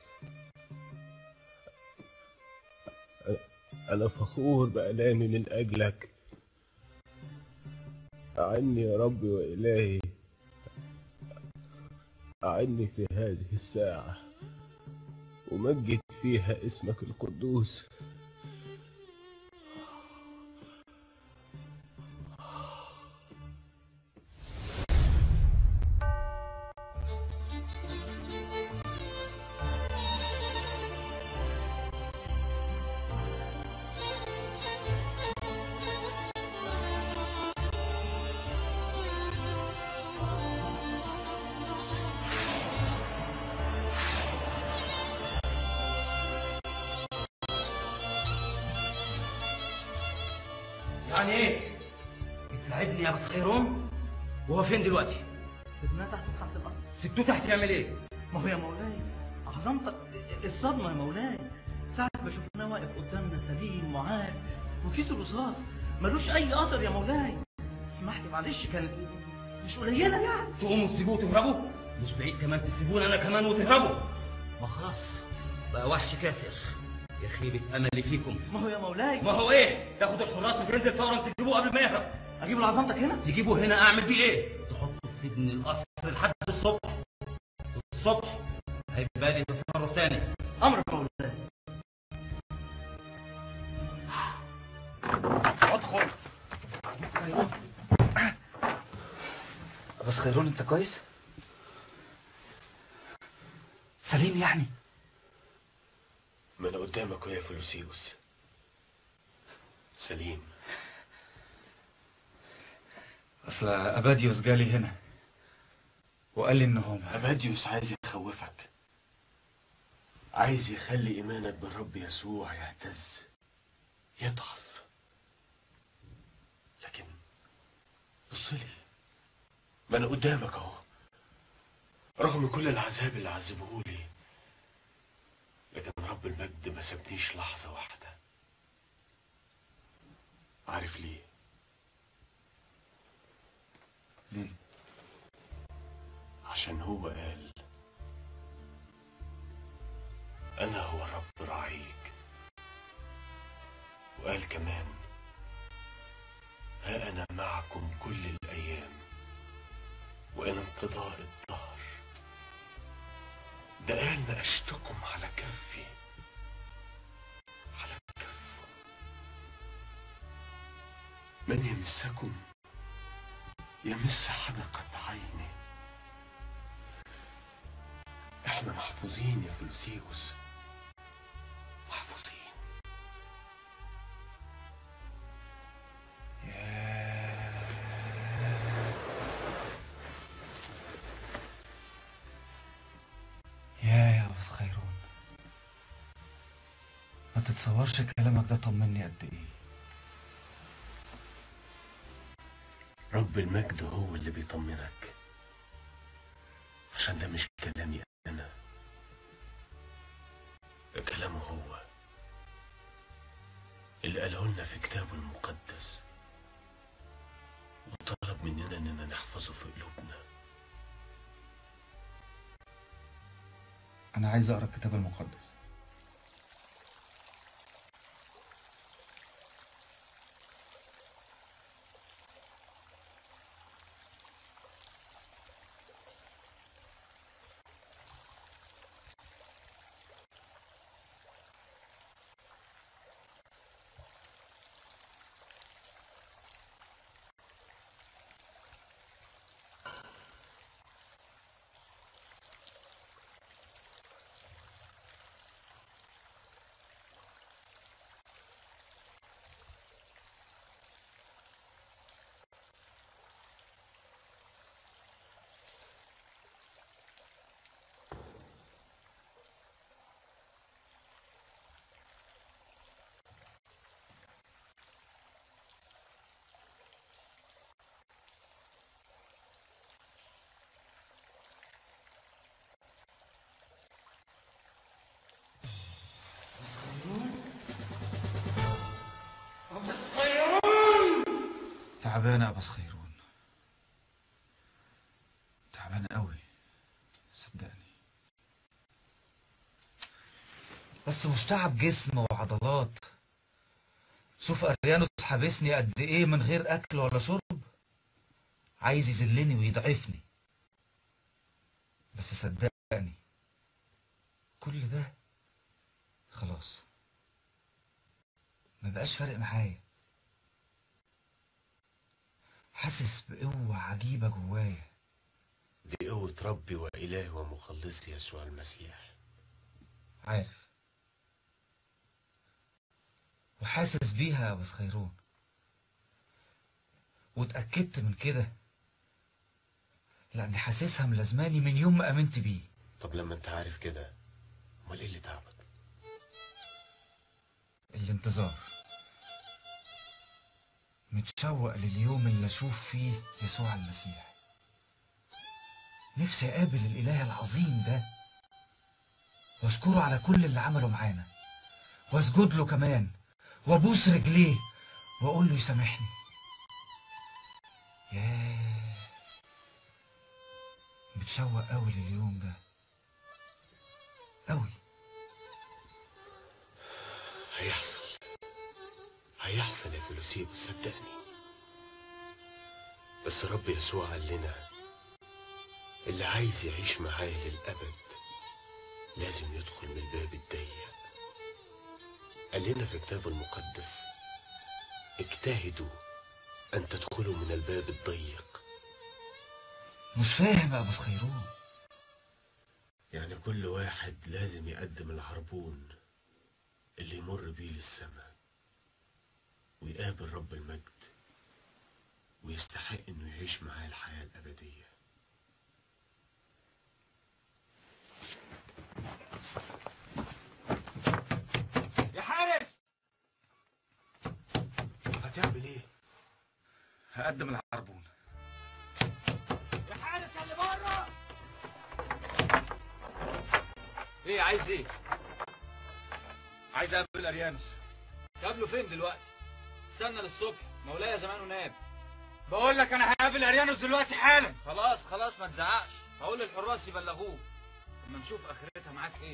Speaker 7: أنا فخور بألامي من أجلك أعني يا ربي وإلهي أعني في هذه الساعة ومجد فيها اسمك القدوس
Speaker 19: يعني ايه؟ بتلعبني يا بسخيرون؟ وهو فين دلوقتي؟
Speaker 18: سيبناه تحت مساحة القصر
Speaker 19: سبتوه تحت يعمل ايه؟
Speaker 18: ما هو يا مولاي عظمتك الصدمة يا مولاي ساعة ما شفناه واقف قدامنا سليم معاف وكيس الرصاص ملوش أي أثر يا مولاي اسمح لي معلش كانت مش قليلة يعني
Speaker 19: تقوموا تسيبوه وتهربوا؟ مش بعيد كمان تسيبوني انا كمان وتهربوا ما خلاص بقى وحش كاسر يا خيبة املي فيكم
Speaker 18: ما هو يا مولاي
Speaker 19: ما هو ايه؟ تاخد الحراس وتنزل فورا تجيبوه قبل ما يهرب
Speaker 18: اجيبه لعظمتك هنا؟
Speaker 19: تجيبوه هنا اعمل بيه ايه؟ تحطه في سجن القصر لحد الصبح الصبح هيبقى لي تصرف تاني
Speaker 18: امر مولاي
Speaker 19: ادخل
Speaker 21: بس خيرون انت كويس؟
Speaker 18: سليم يعني
Speaker 7: ما أنا قدامك ويا فلوسيوس سليم
Speaker 6: اصل اباديوس جالي هنا وقال لي انهم
Speaker 7: أباديوس عايز يخوفك عايز يخلي إيمانك بالرب يسوع يهتز يضعف لكن بص لي ما أنا قدامك أهو رغم كل العذاب اللي عذبهولي لكن رب المجد ما سابنيش لحظة واحدة عارف ليه؟
Speaker 6: ليه؟
Speaker 7: عشان هو قال أنا هو الرب راعيك وقال كمان ها أنا معكم كل الأيام وإن انقضاء الدهر ده قال نقشتكم على كفي على كفه من يمسكم يمس حدقة عيني احنا محفوظين يا فلوسيوس محفوظين
Speaker 6: يا يا بس خيرون ما تتصورش كلامك ده طمني قد ايه
Speaker 7: رب المجد هو اللي بيطمنك عشان ده مش كلامي انا ده كلامه هو اللي قاله لنا في كتابه المقدس وطلب مننا اننا نحفظه في قلوبنا
Speaker 6: انا عايز اقرا الكتاب المقدس
Speaker 3: تعبان يا ابو خيرون تعبان قوي صدقني بس مش تعب جسم وعضلات شوف اريانوس حابسني قد ايه من غير اكل ولا شرب عايز يذلني ويضعفني بس صدقني كل ده خلاص ما بقاش فارق معايا حاسس بقوة عجيبة جوايا
Speaker 4: دي قوة ربي وإلهي ومخلصي يسوع المسيح
Speaker 3: عارف وحاسس بيها يا بس خيرون واتأكدت من كده لأني حاسسها ملازماني من يوم ما آمنت بيه
Speaker 4: طب لما انت عارف كده امال ايه اللي تعبك
Speaker 3: الانتظار متشوق لليوم اللي أشوف فيه يسوع المسيح نفسي أقابل الإله العظيم ده وأشكره على كل اللي عمله معانا وأسجد له كمان وأبوس رجليه وأقول له يسامحني ياه متشوق أوي لليوم ده أوي
Speaker 4: هيحصل هيحصل يا فيلوسيبوس صدقني بس رب يسوع قال لنا اللي عايز يعيش معايا للأبد لازم يدخل من الباب الضيق قال لنا في كتابه المقدس اجتهدوا أن تدخلوا من الباب الضيق
Speaker 3: مش فاهم يا أبو خيرون
Speaker 4: يعني كل واحد لازم يقدم العربون اللي يمر بيه للسماء ويقابل رب المجد ويستحق انه يعيش معاه الحياة الأبدية
Speaker 14: يا حارس
Speaker 3: هتعمل ايه؟ هقدم العربون
Speaker 14: يا حارس اللي بره
Speaker 22: ايه عايز ايه؟
Speaker 14: عايز اقابل اريانوس
Speaker 22: قابله فين دلوقتي؟ استنى للصبح مولاي زمانه نام
Speaker 6: بقول لك انا هقابل اريانوس دلوقتي حالا
Speaker 22: خلاص خلاص ما تزعقش هقول للحراس يبلغوه اما نشوف اخرتها معاك ايه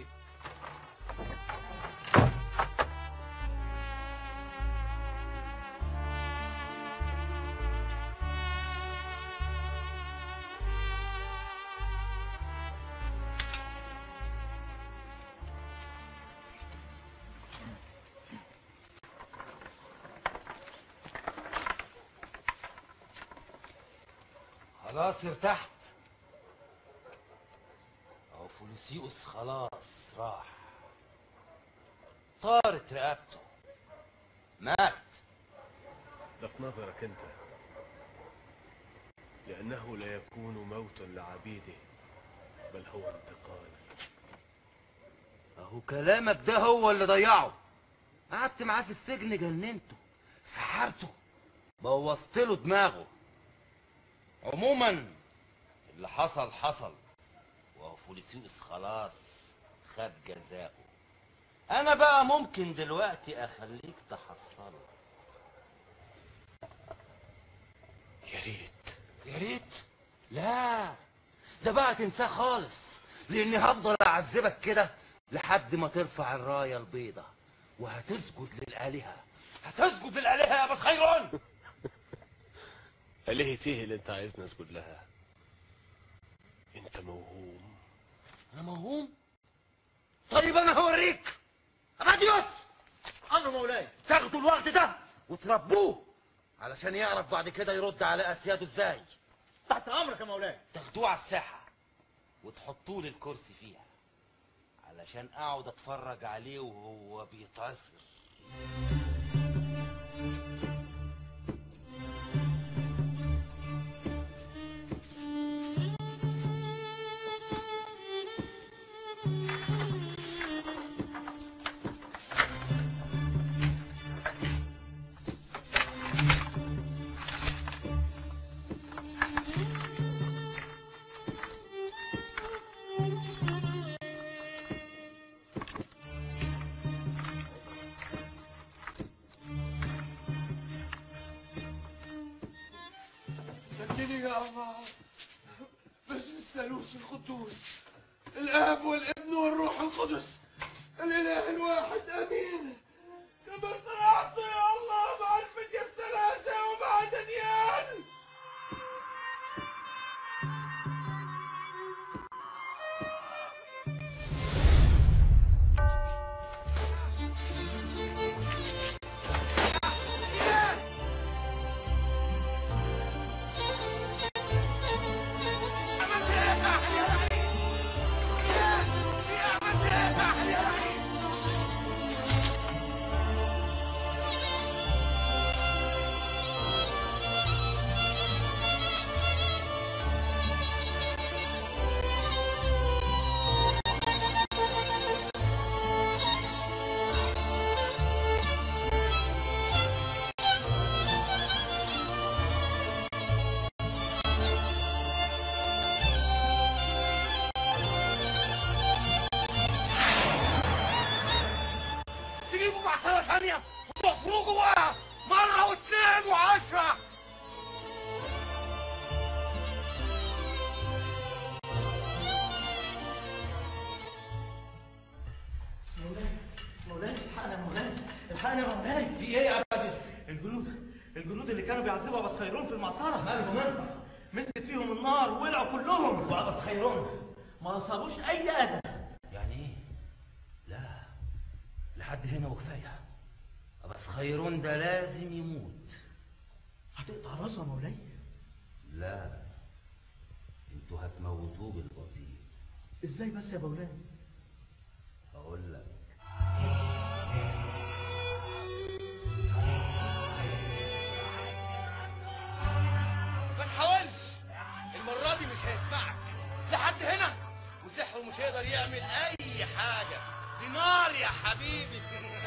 Speaker 20: خلاص ارتحت اهو فولوسيوس خلاص راح طارت رقبته مات
Speaker 7: ده في نظرك انت لأنه لا يكون موتا لعبيده بل هو انتقال
Speaker 20: اهو كلامك ده هو اللي ضيعه قعدت معاه في السجن جننته سحرته بوظت له دماغه عموما اللي حصل حصل وهو فوليسيوس خلاص خد جزاؤه انا بقى ممكن دلوقتي اخليك تحصله
Speaker 4: يا ريت
Speaker 20: يا ريت لا ده بقى تنساه خالص لاني هفضل اعذبك كده لحد ما ترفع الرايه البيضة وهتسجد للالهه هتسجد للالهه يا بس خيرون
Speaker 4: آلهة ايه اللي انت عايزني اسجد لها انت موهوم
Speaker 20: انا موهوم طيب انا هوريك اباديوس
Speaker 18: امر مولاي
Speaker 20: تاخدوا الوقت ده وتربوه علشان يعرف بعد كده يرد على اسياده ازاي
Speaker 18: تحت امرك يا مولاي
Speaker 20: تاخدوه على الساحه وتحطوه لي الكرسي فيها علشان اقعد اتفرج عليه وهو بيتعصر
Speaker 7: الثالوث القدوس الاب والابن والروح القدس الاله الواحد امين كما صرعت يا الله مع الفتية الثلاثة ومع دانيال
Speaker 14: تجيبوا معصرة ثانية وتحفروا جواها مرة واثنين وعشرة
Speaker 18: مولاي مولاي الحقنا يا مولاي الحقنا يا مولاي في ايه يا ابدي الجنود الجنود اللي كانوا بيعذبوا ابو خيرون في المعصره مالهم مالهم مسكت فيهم النار ولعوا كلهم وابو خيرون ما اصابوش اي اذى
Speaker 20: يعني ايه لا لحد هنا وكفايه بس خيرون ده لازم يموت
Speaker 18: هتقطع راسه يا مولاي
Speaker 20: لا انتوا هتموتوه بالبطيء
Speaker 18: ازاي بس يا مولاي
Speaker 20: هقول لك
Speaker 14: ما تحاولش المرة دي مش هيسمعك لحد هنا وسحره مش هيقدر يعمل أي حاجة دي نار يا حبيبي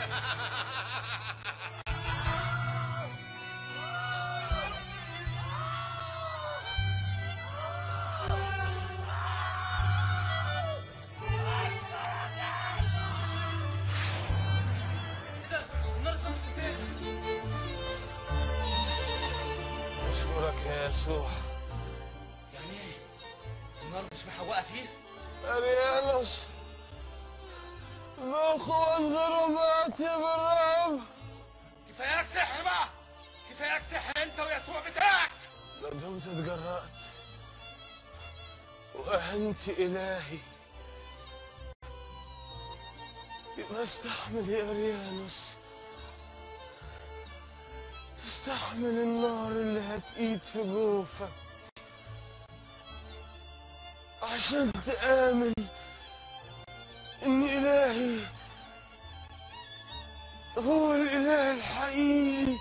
Speaker 7: اشكرك يا يسوع
Speaker 14: يعني ايه النار مش محوقة فيه
Speaker 7: اريانوس ذوقوا وانظروا ما اتي بالرعب
Speaker 14: كفاياك سحر بقى كفاياك سحر انت ويسوع بتاعك
Speaker 7: ندمت اتجرأت وأهنت إلهي يبقى استحمل يا أريانوس تستحمل النار اللي هتقيد في جوفك عشان تآمن إن إلهي هو الإله الحقيقي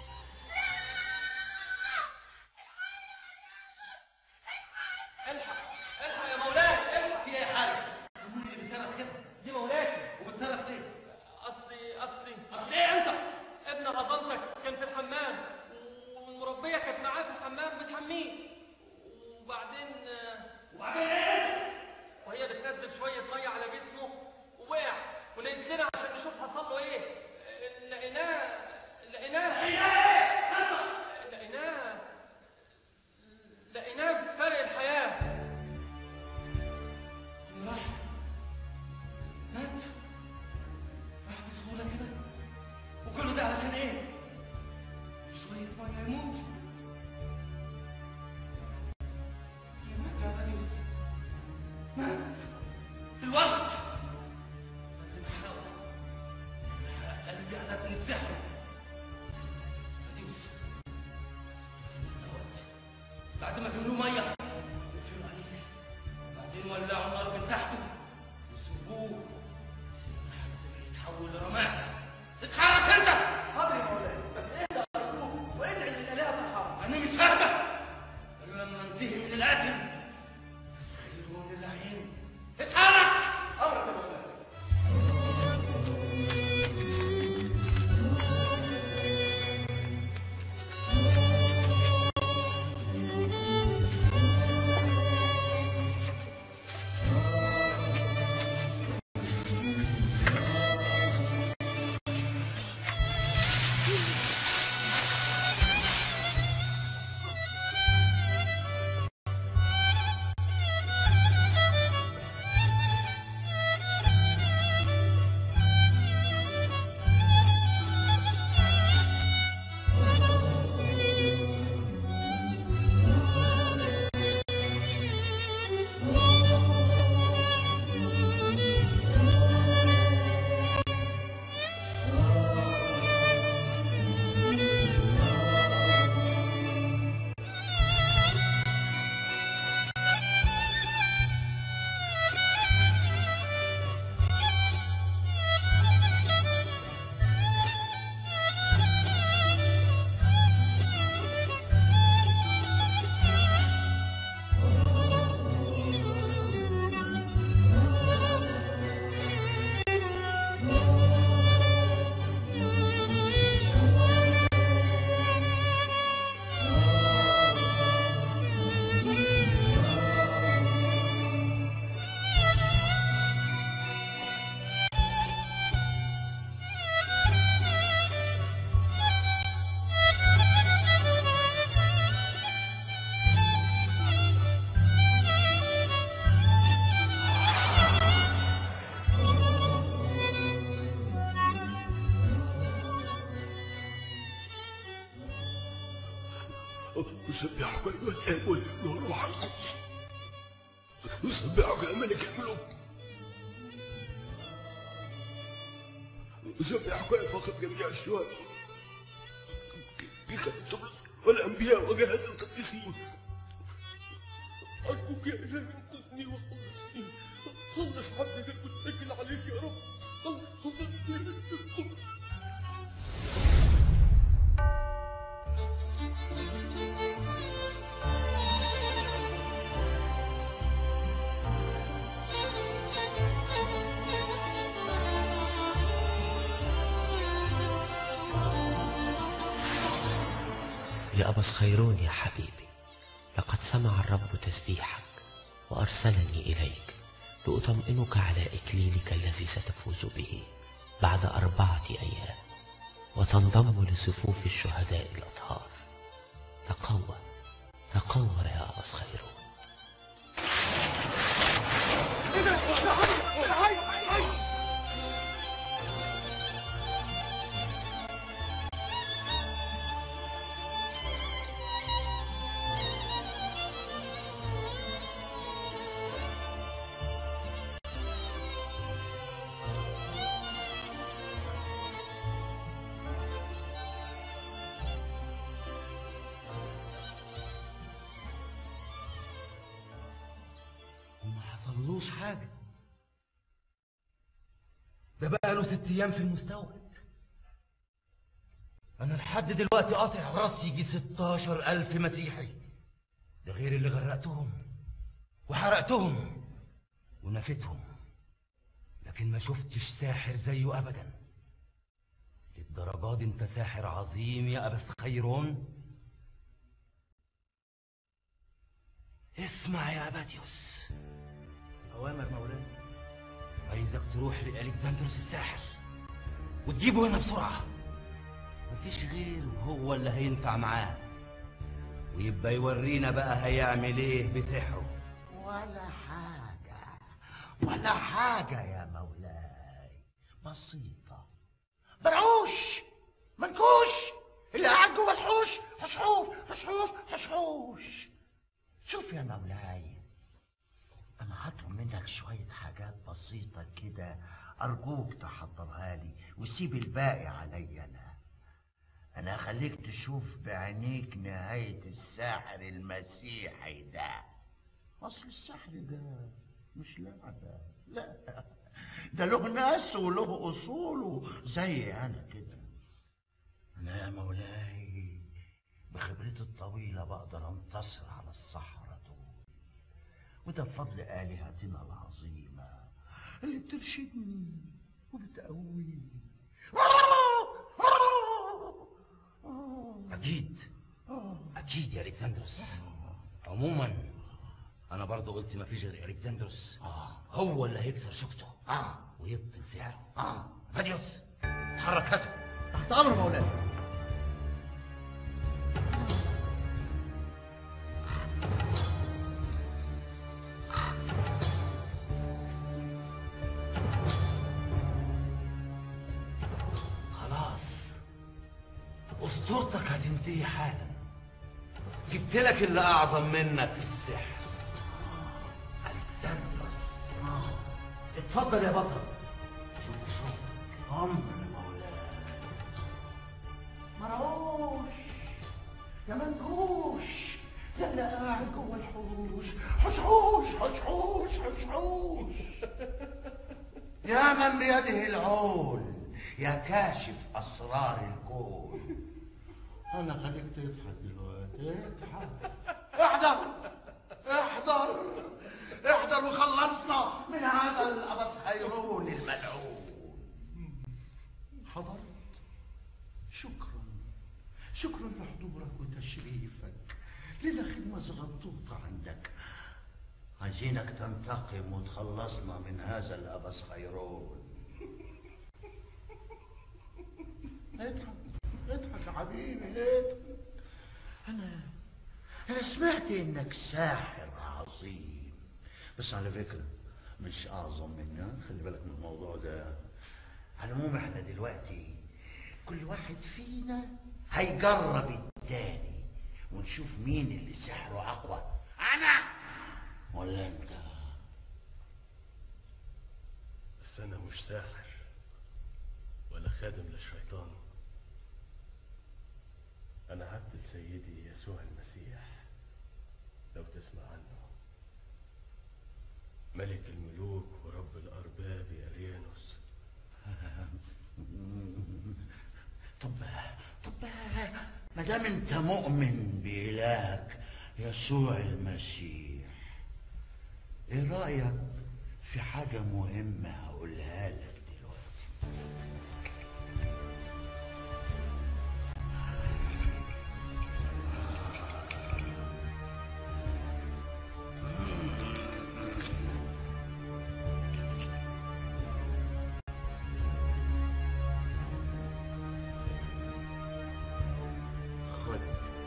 Speaker 18: الحق الحق يا مولاي الحق في ايه يا حاج مين اللي بيصرخ كده دي مولاتي وبتصرخ ليه
Speaker 15: اصلي اصلي اصلي ايه انت ابن عظمتك كان في الحمام والمربيه كانت معاه في الحمام بتحميه وبعدين وبعدين ايه وهي بتنزل شويه ميه على جسمه ووقع ونقلت لنا عشان نشوف حصل له ايه لقيناه لقيناه لقيناه لقيناه في فرق الحياه
Speaker 18: راح مات راح بسهوله كده وكله ده علشان ايه شويه ميه يموت يا مات يا غليظ مات في الوقت لازم احرقه احرق قلبي على ابن السحر هديوس بعد ما تملوه ميه وقفلوا عليه وبعدين ولعوا النار من تحته وسيبوه لحد ما يتحول لرماد اتحرك انت حاضر يا مولاي بس اهدى ارجوك وادعي للالهه ترحمه انا مش ههدى الا لما انتهي من القتل بس خيرون اللعين اتحرك امرك يا مولاي
Speaker 7: نسبحك أيها الآب والابن والروح القدس نسبحك يا ملك الملوك نسبحك يا فخر جميع الشهداء بك أنتم والأنبياء وجهاد القديسين أرجوك يا إلهي انقذني وخلصني خلص عبدك المتكل عليك يا رب خلصني من القدس
Speaker 11: يا أبا خيرون يا حبيبي لقد سمع الرب تسبيحك وأرسلني إليك لأطمئنك على إكليلك الذي ستفوز به بعد أربعة أيام وتنضم لصفوف الشهداء الأطهار تقوى تقوى يا أبا خيرون
Speaker 3: وما حصلوش حاجة ده بقى له ست أيام في المستودع أنا لحد دلوقتي قاطع راسي يجي 16 ألف مسيحي ده غير اللي غرقتهم وحرقتهم ونفيتهم لكن ما شفتش ساحر زيه أبدا للدرجة دي أنت ساحر عظيم يا أبا خيرون اسمع يا أباتيوس
Speaker 18: أوامر مولاي
Speaker 3: عايزك تروح لألكسندروس الساحر وتجيبه هنا بسرعة مفيش غيره هو اللي هينفع معاه ويبقى يورينا بقى هيعمل ايه بسحره
Speaker 10: ولا حاجة ولا حاجة يا مولاي بسيطة برعوش منكوش اللي قاعد جوه الحوش حشحوش حشحوش حشحوش شوف يا مولاي انا هطلب منك شوية حاجات بسيطة كده ارجوك تحضرها لي وسيب الباقي عليا انا انا هخليك تشوف بعينيك نهاية الساحر المسيحي ده اصل السحر ده مش لعبة لا ده له ناس وله اصوله زي انا كده انا يا مولاي بخبرتي الطويلة بقدر انتصر على الصحراء دول وده بفضل آلهتنا العظيمة اللي بترشدني وبتقويني
Speaker 3: أكيد أكيد يا ألكسندروس عموما أنا برضو قلت مفيش غير ألكسندروس هو اللي هيكسر شوكته ويبطل سعره فاديوس اتحرك هاته
Speaker 18: تحت أمر مولاي
Speaker 3: خلاص أسطورتك هتنتهي حالا جبت لك اللي أعظم منك في السحر ألكسندروس اتفضل يا بطل شوف شوف
Speaker 10: أمر مولاي مرعوش يا منكوش يا اللي قاعد جوه الحوش حشحوش حشحوش حشحوش يا من بيده العون يا كاشف اسرار الكون انا خليك تضحك دلوقتي اضحك احضر احضر احضر وخلصنا من هذا الابس خيرون الملعون حضرت شكرا شكرا لحضورك وتشريفك لنا خدمة صغنطوطة عندك عايزينك تنتقم وتخلصنا من هذا الأبس خيرون اضحك اضحك يا حبيبي اضحك أنا أنا سمعت إنك ساحر عظيم بس على فكرة مش أعظم مني ها؟ خلي بالك من الموضوع ده على العموم احنا دلوقتي كل واحد فينا هيجرب التاني
Speaker 8: ونشوف مين اللي سحره اقوى انا ولا انت
Speaker 7: بس أنا مش ساحر ولا خادم للشيطان أنا عبد لسيدي يسوع المسيح لو تسمع عنه ملك الملوك ورب الأرباب يا ريانوس
Speaker 8: طب طب ما دام انت مؤمن بإلهك يسوع المسيح ايه رأيك في حاجة مهمة هقولها لك دلوقتي خد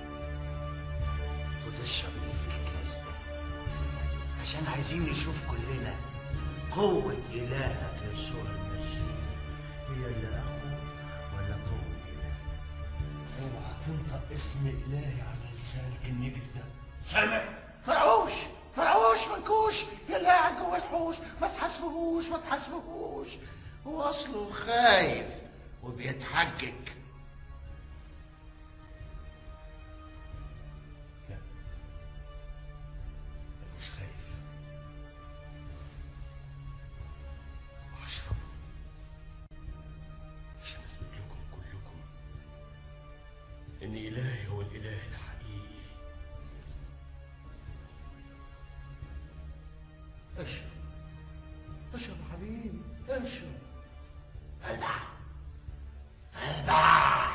Speaker 8: خد اشرب اللي في الكاس ده عشان عايزين نشوف كلنا قوة إلهك يسوع المسيح هي اللي أقوى ولا قوة إلهك اوعى تنطق اسم إلهي على لسانك النجس ده سامع فرعوش فرعوش منكوش يا قاعد جوه الحوش ما تحاسبهوش ما تحاسبهوش هو أصله خايف وبيتحجج
Speaker 7: مش خايف وهشرب عشان اثبت لكم كلكم ان الهي هو الاله الحقيقي
Speaker 8: اشرب اشرب يا حبيبي اشرب ابع ابع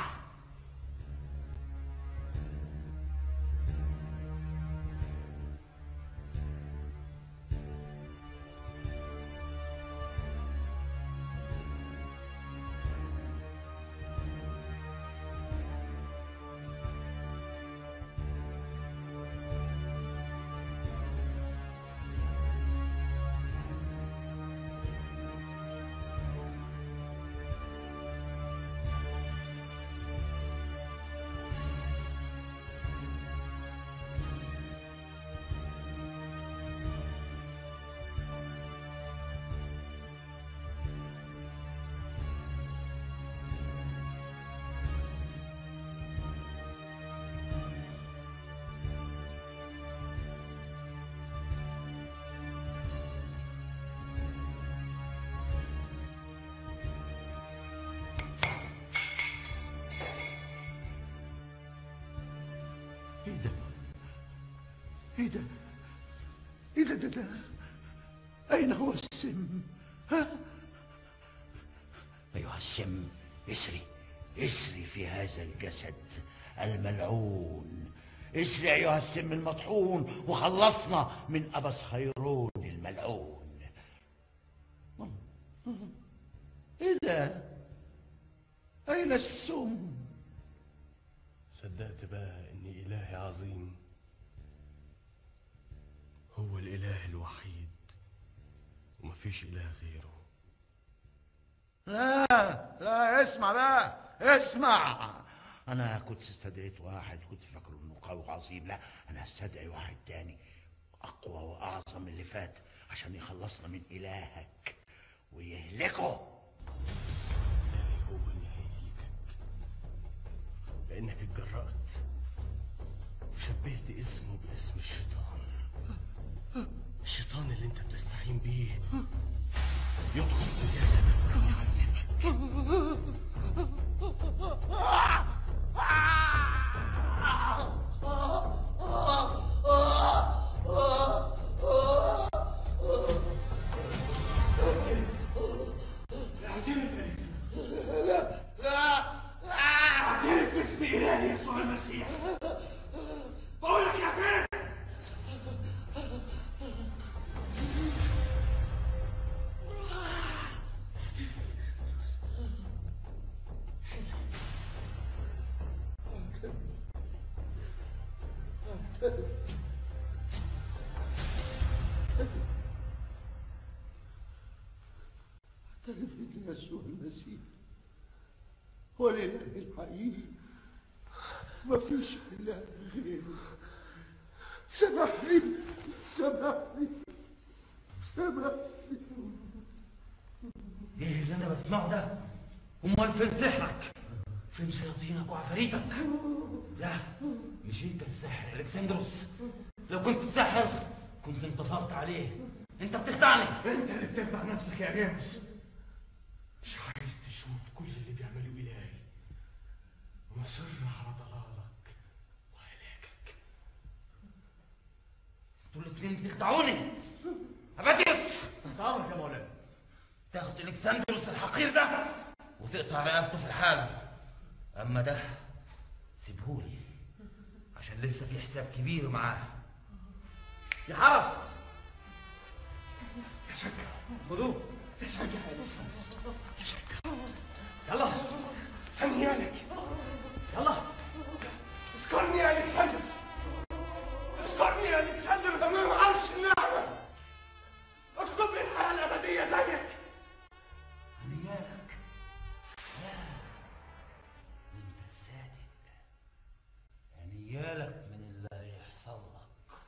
Speaker 8: ايه ده ايه ده ايه ده ده, ده؟ اين هو السم ها ايها السم اسري اسري في هذا الجسد الملعون اسري ايها السم المطحون وخلصنا من ابس خيرون الملعون ايه ده اين السم
Speaker 7: صدقت بقى ان الهي عظيم هو الاله الوحيد ومفيش اله غيره
Speaker 8: لا لا اسمع بقى اسمع انا كنت استدعيت واحد كنت فاكره انه قوي عظيم لا انا استدعي واحد تاني اقوى واعظم من اللي فات عشان يخلصنا من الهك ويهلكه
Speaker 7: لانك اتجرأت وشبهت اسمه باسم الشيطان الشيطان اللي انت بتستعين بيه يدخل في جسدك ويعذبك
Speaker 8: لا لا لا
Speaker 7: اعترف باسم الهي يسوع المسيح بقول لك اعترف
Speaker 8: اعترف ان يسوع المسيح هو الاله الحقيقي
Speaker 10: مفيش إله غيره سامحني سامحني سامحني
Speaker 3: ايه اللي انا بسمعه ده امال فين سحرك فين شياطينك وعفاريتك لا مش انت الساحر الكسندروس لو كنت الساحر كنت انتصرت عليه انت بتخدعني
Speaker 7: انت اللي بتخدع نفسك يا ريمس مش عايز تشوف كل اللي بيعمله إلهي مصر على ضلالك
Speaker 3: انتوا الاتنين بتخدعوني ابديس
Speaker 8: تحت امرك يا مولانا
Speaker 3: تاخد الكسندروس الحقير ده وتقطع رقبته في الحال اما ده سيبهولي عشان لسه في حساب كبير معاه يا حرس
Speaker 8: تشجع خدوه
Speaker 7: تشجع يا تشجع
Speaker 8: يلا
Speaker 7: هنيالك
Speaker 8: يلا
Speaker 7: اذكرني يا الكسندر اذكرني يا الكسندر تمام عرش النعمة اطلب لي الحياة الأبدية زيك
Speaker 3: هنيالك انت الصادق هنيالك من اللي هيحصل لك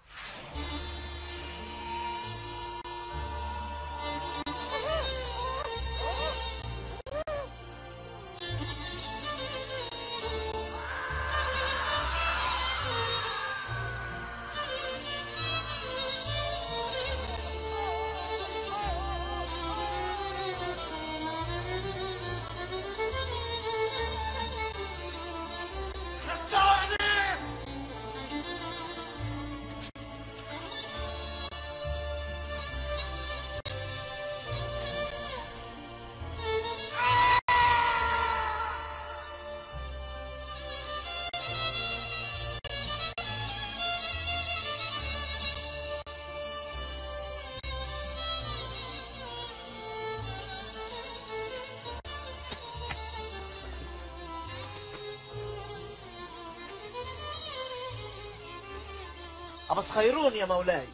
Speaker 18: أبس خيرون يا مولاي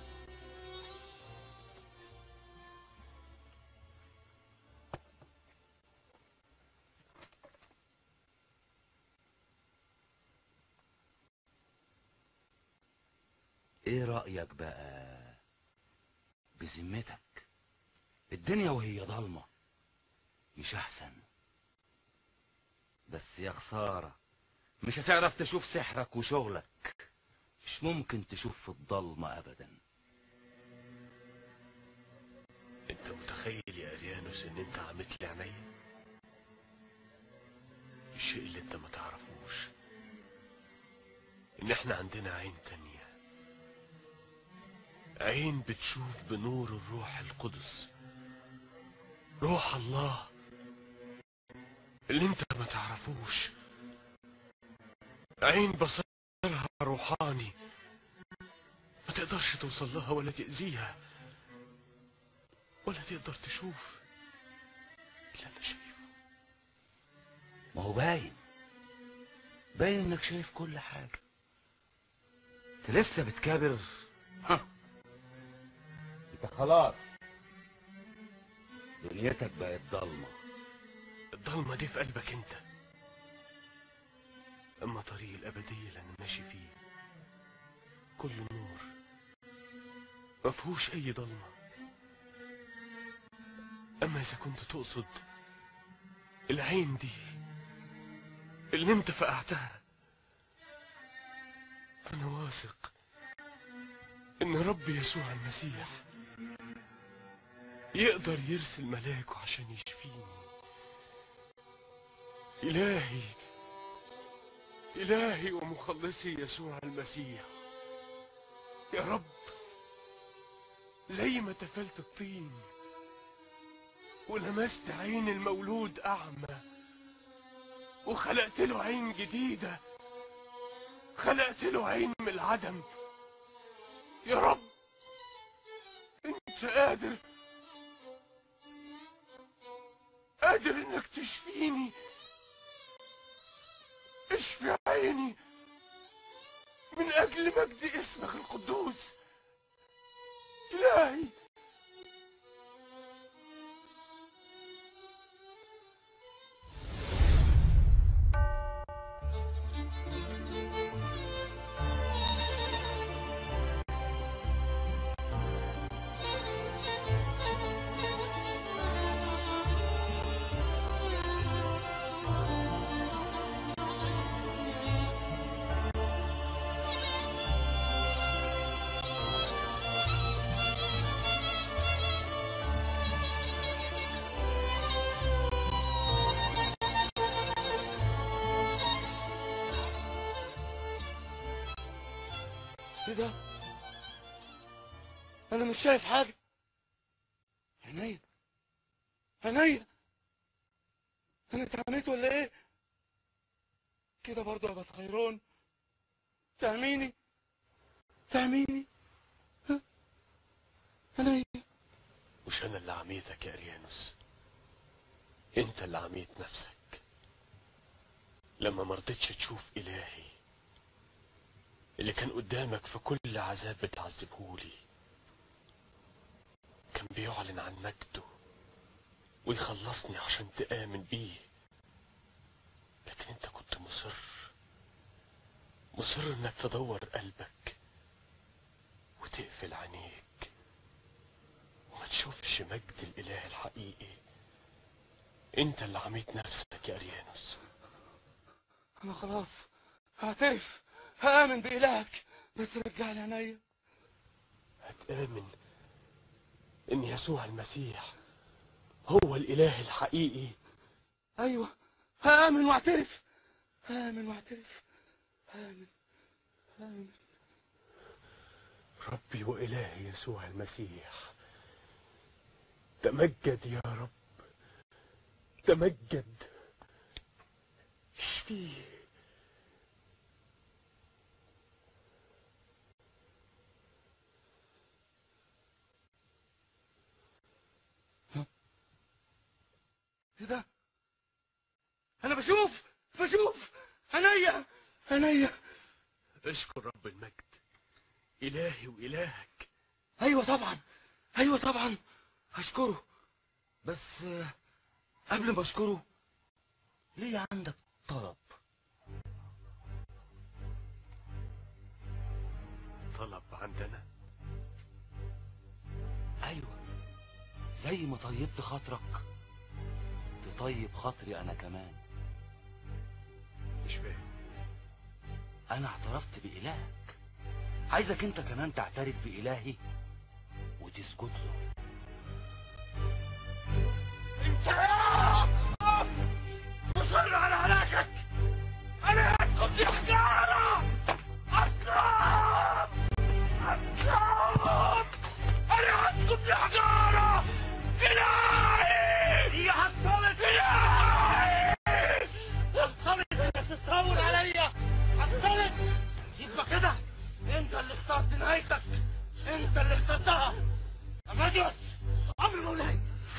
Speaker 20: ايه رأيك بقى بذمتك الدنيا وهي ضلمة مش احسن بس يا خسارة مش هتعرف تشوف سحرك وشغلك مش ممكن تشوف في الضلمة ابدا
Speaker 7: انت متخيل يا اريانوس ان انت عملت لي عينيا الشيء اللي انت ما تعرفوش ان احنا عندنا عين تانية عين بتشوف بنور الروح القدس روح الله اللي انت ما تعرفوش عين بصرها روحاني ما تقدرش توصل لها ولا تأذيها ولا تقدر تشوف اللي انا شايفه
Speaker 20: ما هو باين باين انك شايف كل حاجة انت لسه بتكابر ها انت خلاص دنيتك بقت ضلمة
Speaker 7: الضلمة دي في قلبك انت اما طريق الابدية اللي انا ماشي فيه كله نور ما فيهوش اي ضلمة اما اذا كنت تقصد العين دي اللي انت فقعتها فانا واثق ان رب يسوع المسيح يقدر يرسل ملاكه عشان يشفيني إلهي إلهي ومخلصي يسوع المسيح يا رب زي ما تفلت الطين ولمست عين المولود أعمى وخلقت له عين جديدة خلقت له عين من العدم يا رب انت قادر قادر انك تشفيني اشفي عيني من اجل مجد اسمك القدوس الهي
Speaker 14: ايه ده انا مش شايف حاجه عينيا عينيا انا اتعميت ولا ايه كده برضو يا بس خيرون فاهميني فاهميني ها؟ عينيا
Speaker 7: مش انا اللي عميتك يا اريانوس انت اللي عميت نفسك لما مرضتش تشوف الهي اللي كان قدامك في كل عذاب بتعذبهولي كان بيعلن عن مجده ويخلصني عشان تآمن بيه لكن انت كنت مصر مصر انك تدور قلبك وتقفل عينيك وما تشوفش مجد الاله الحقيقي انت اللي عميت نفسك يا اريانوس
Speaker 14: انا خلاص هعترف هآمن بإلهك بس رجع لي عينيا
Speaker 7: هتآمن ان يسوع المسيح هو الاله الحقيقي
Speaker 14: ايوه هآمن واعترف هآمن واعترف هآمن هآمن
Speaker 7: ربي وإلهي يسوع المسيح تمجد يا رب تمجد اشفيه
Speaker 14: ايه ده انا بشوف بشوف عينيا عينيا
Speaker 7: اشكر رب المجد إلهي وإلهك
Speaker 14: ايوه طبعا ايوه طبعا هشكره بس آه، قبل ما اشكره ليه عندك طلب
Speaker 7: طلب عندنا
Speaker 3: ايوه زي ما طيبت خاطرك تطيب خاطري انا كمان
Speaker 7: مش فاهم
Speaker 3: انا اعترفت بإلهك عايزك انت كمان تعترف بإلهي وتسجد له
Speaker 14: انت مصر على هلاكك انا هدخل في حجاره اسلم اسلم انا هدخل في حجاره الهي هي حصلت الهي حصلت انك تتطاول عليا حصلت يبقى كده انت اللي اخترت نهايتك انت اللي اخترتها اماديوس امر مولاي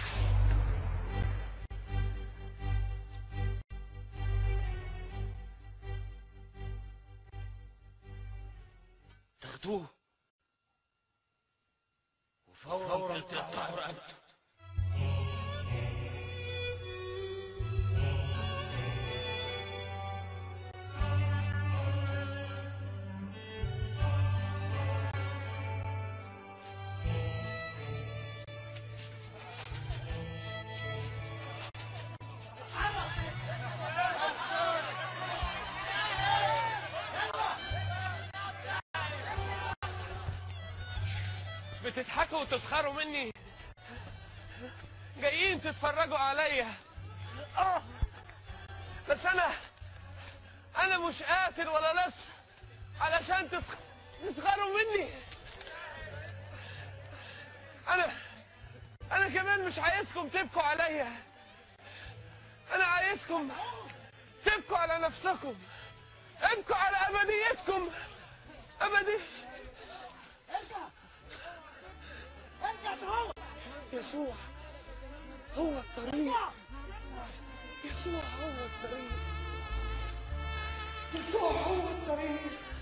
Speaker 14: تاخدوه وفورا تقطعوا رقبته
Speaker 1: بتضحكوا وتسخروا مني جايين تتفرجوا عليا اه بس انا انا مش قاتل ولا لص علشان تسخ... تسخروا مني انا انا كمان مش عايزكم تبكوا عليا انا عايزكم تبكوا على نفسكم ابكوا على ابديتكم ابدي يسوع هو الطريق يسوع هو الطريق يسوع هو الطريق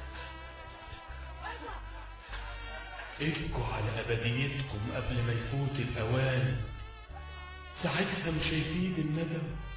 Speaker 9: ابكوا على أبديتكم قبل ما يفوت الأوان ساعتها مش هيفيد الندم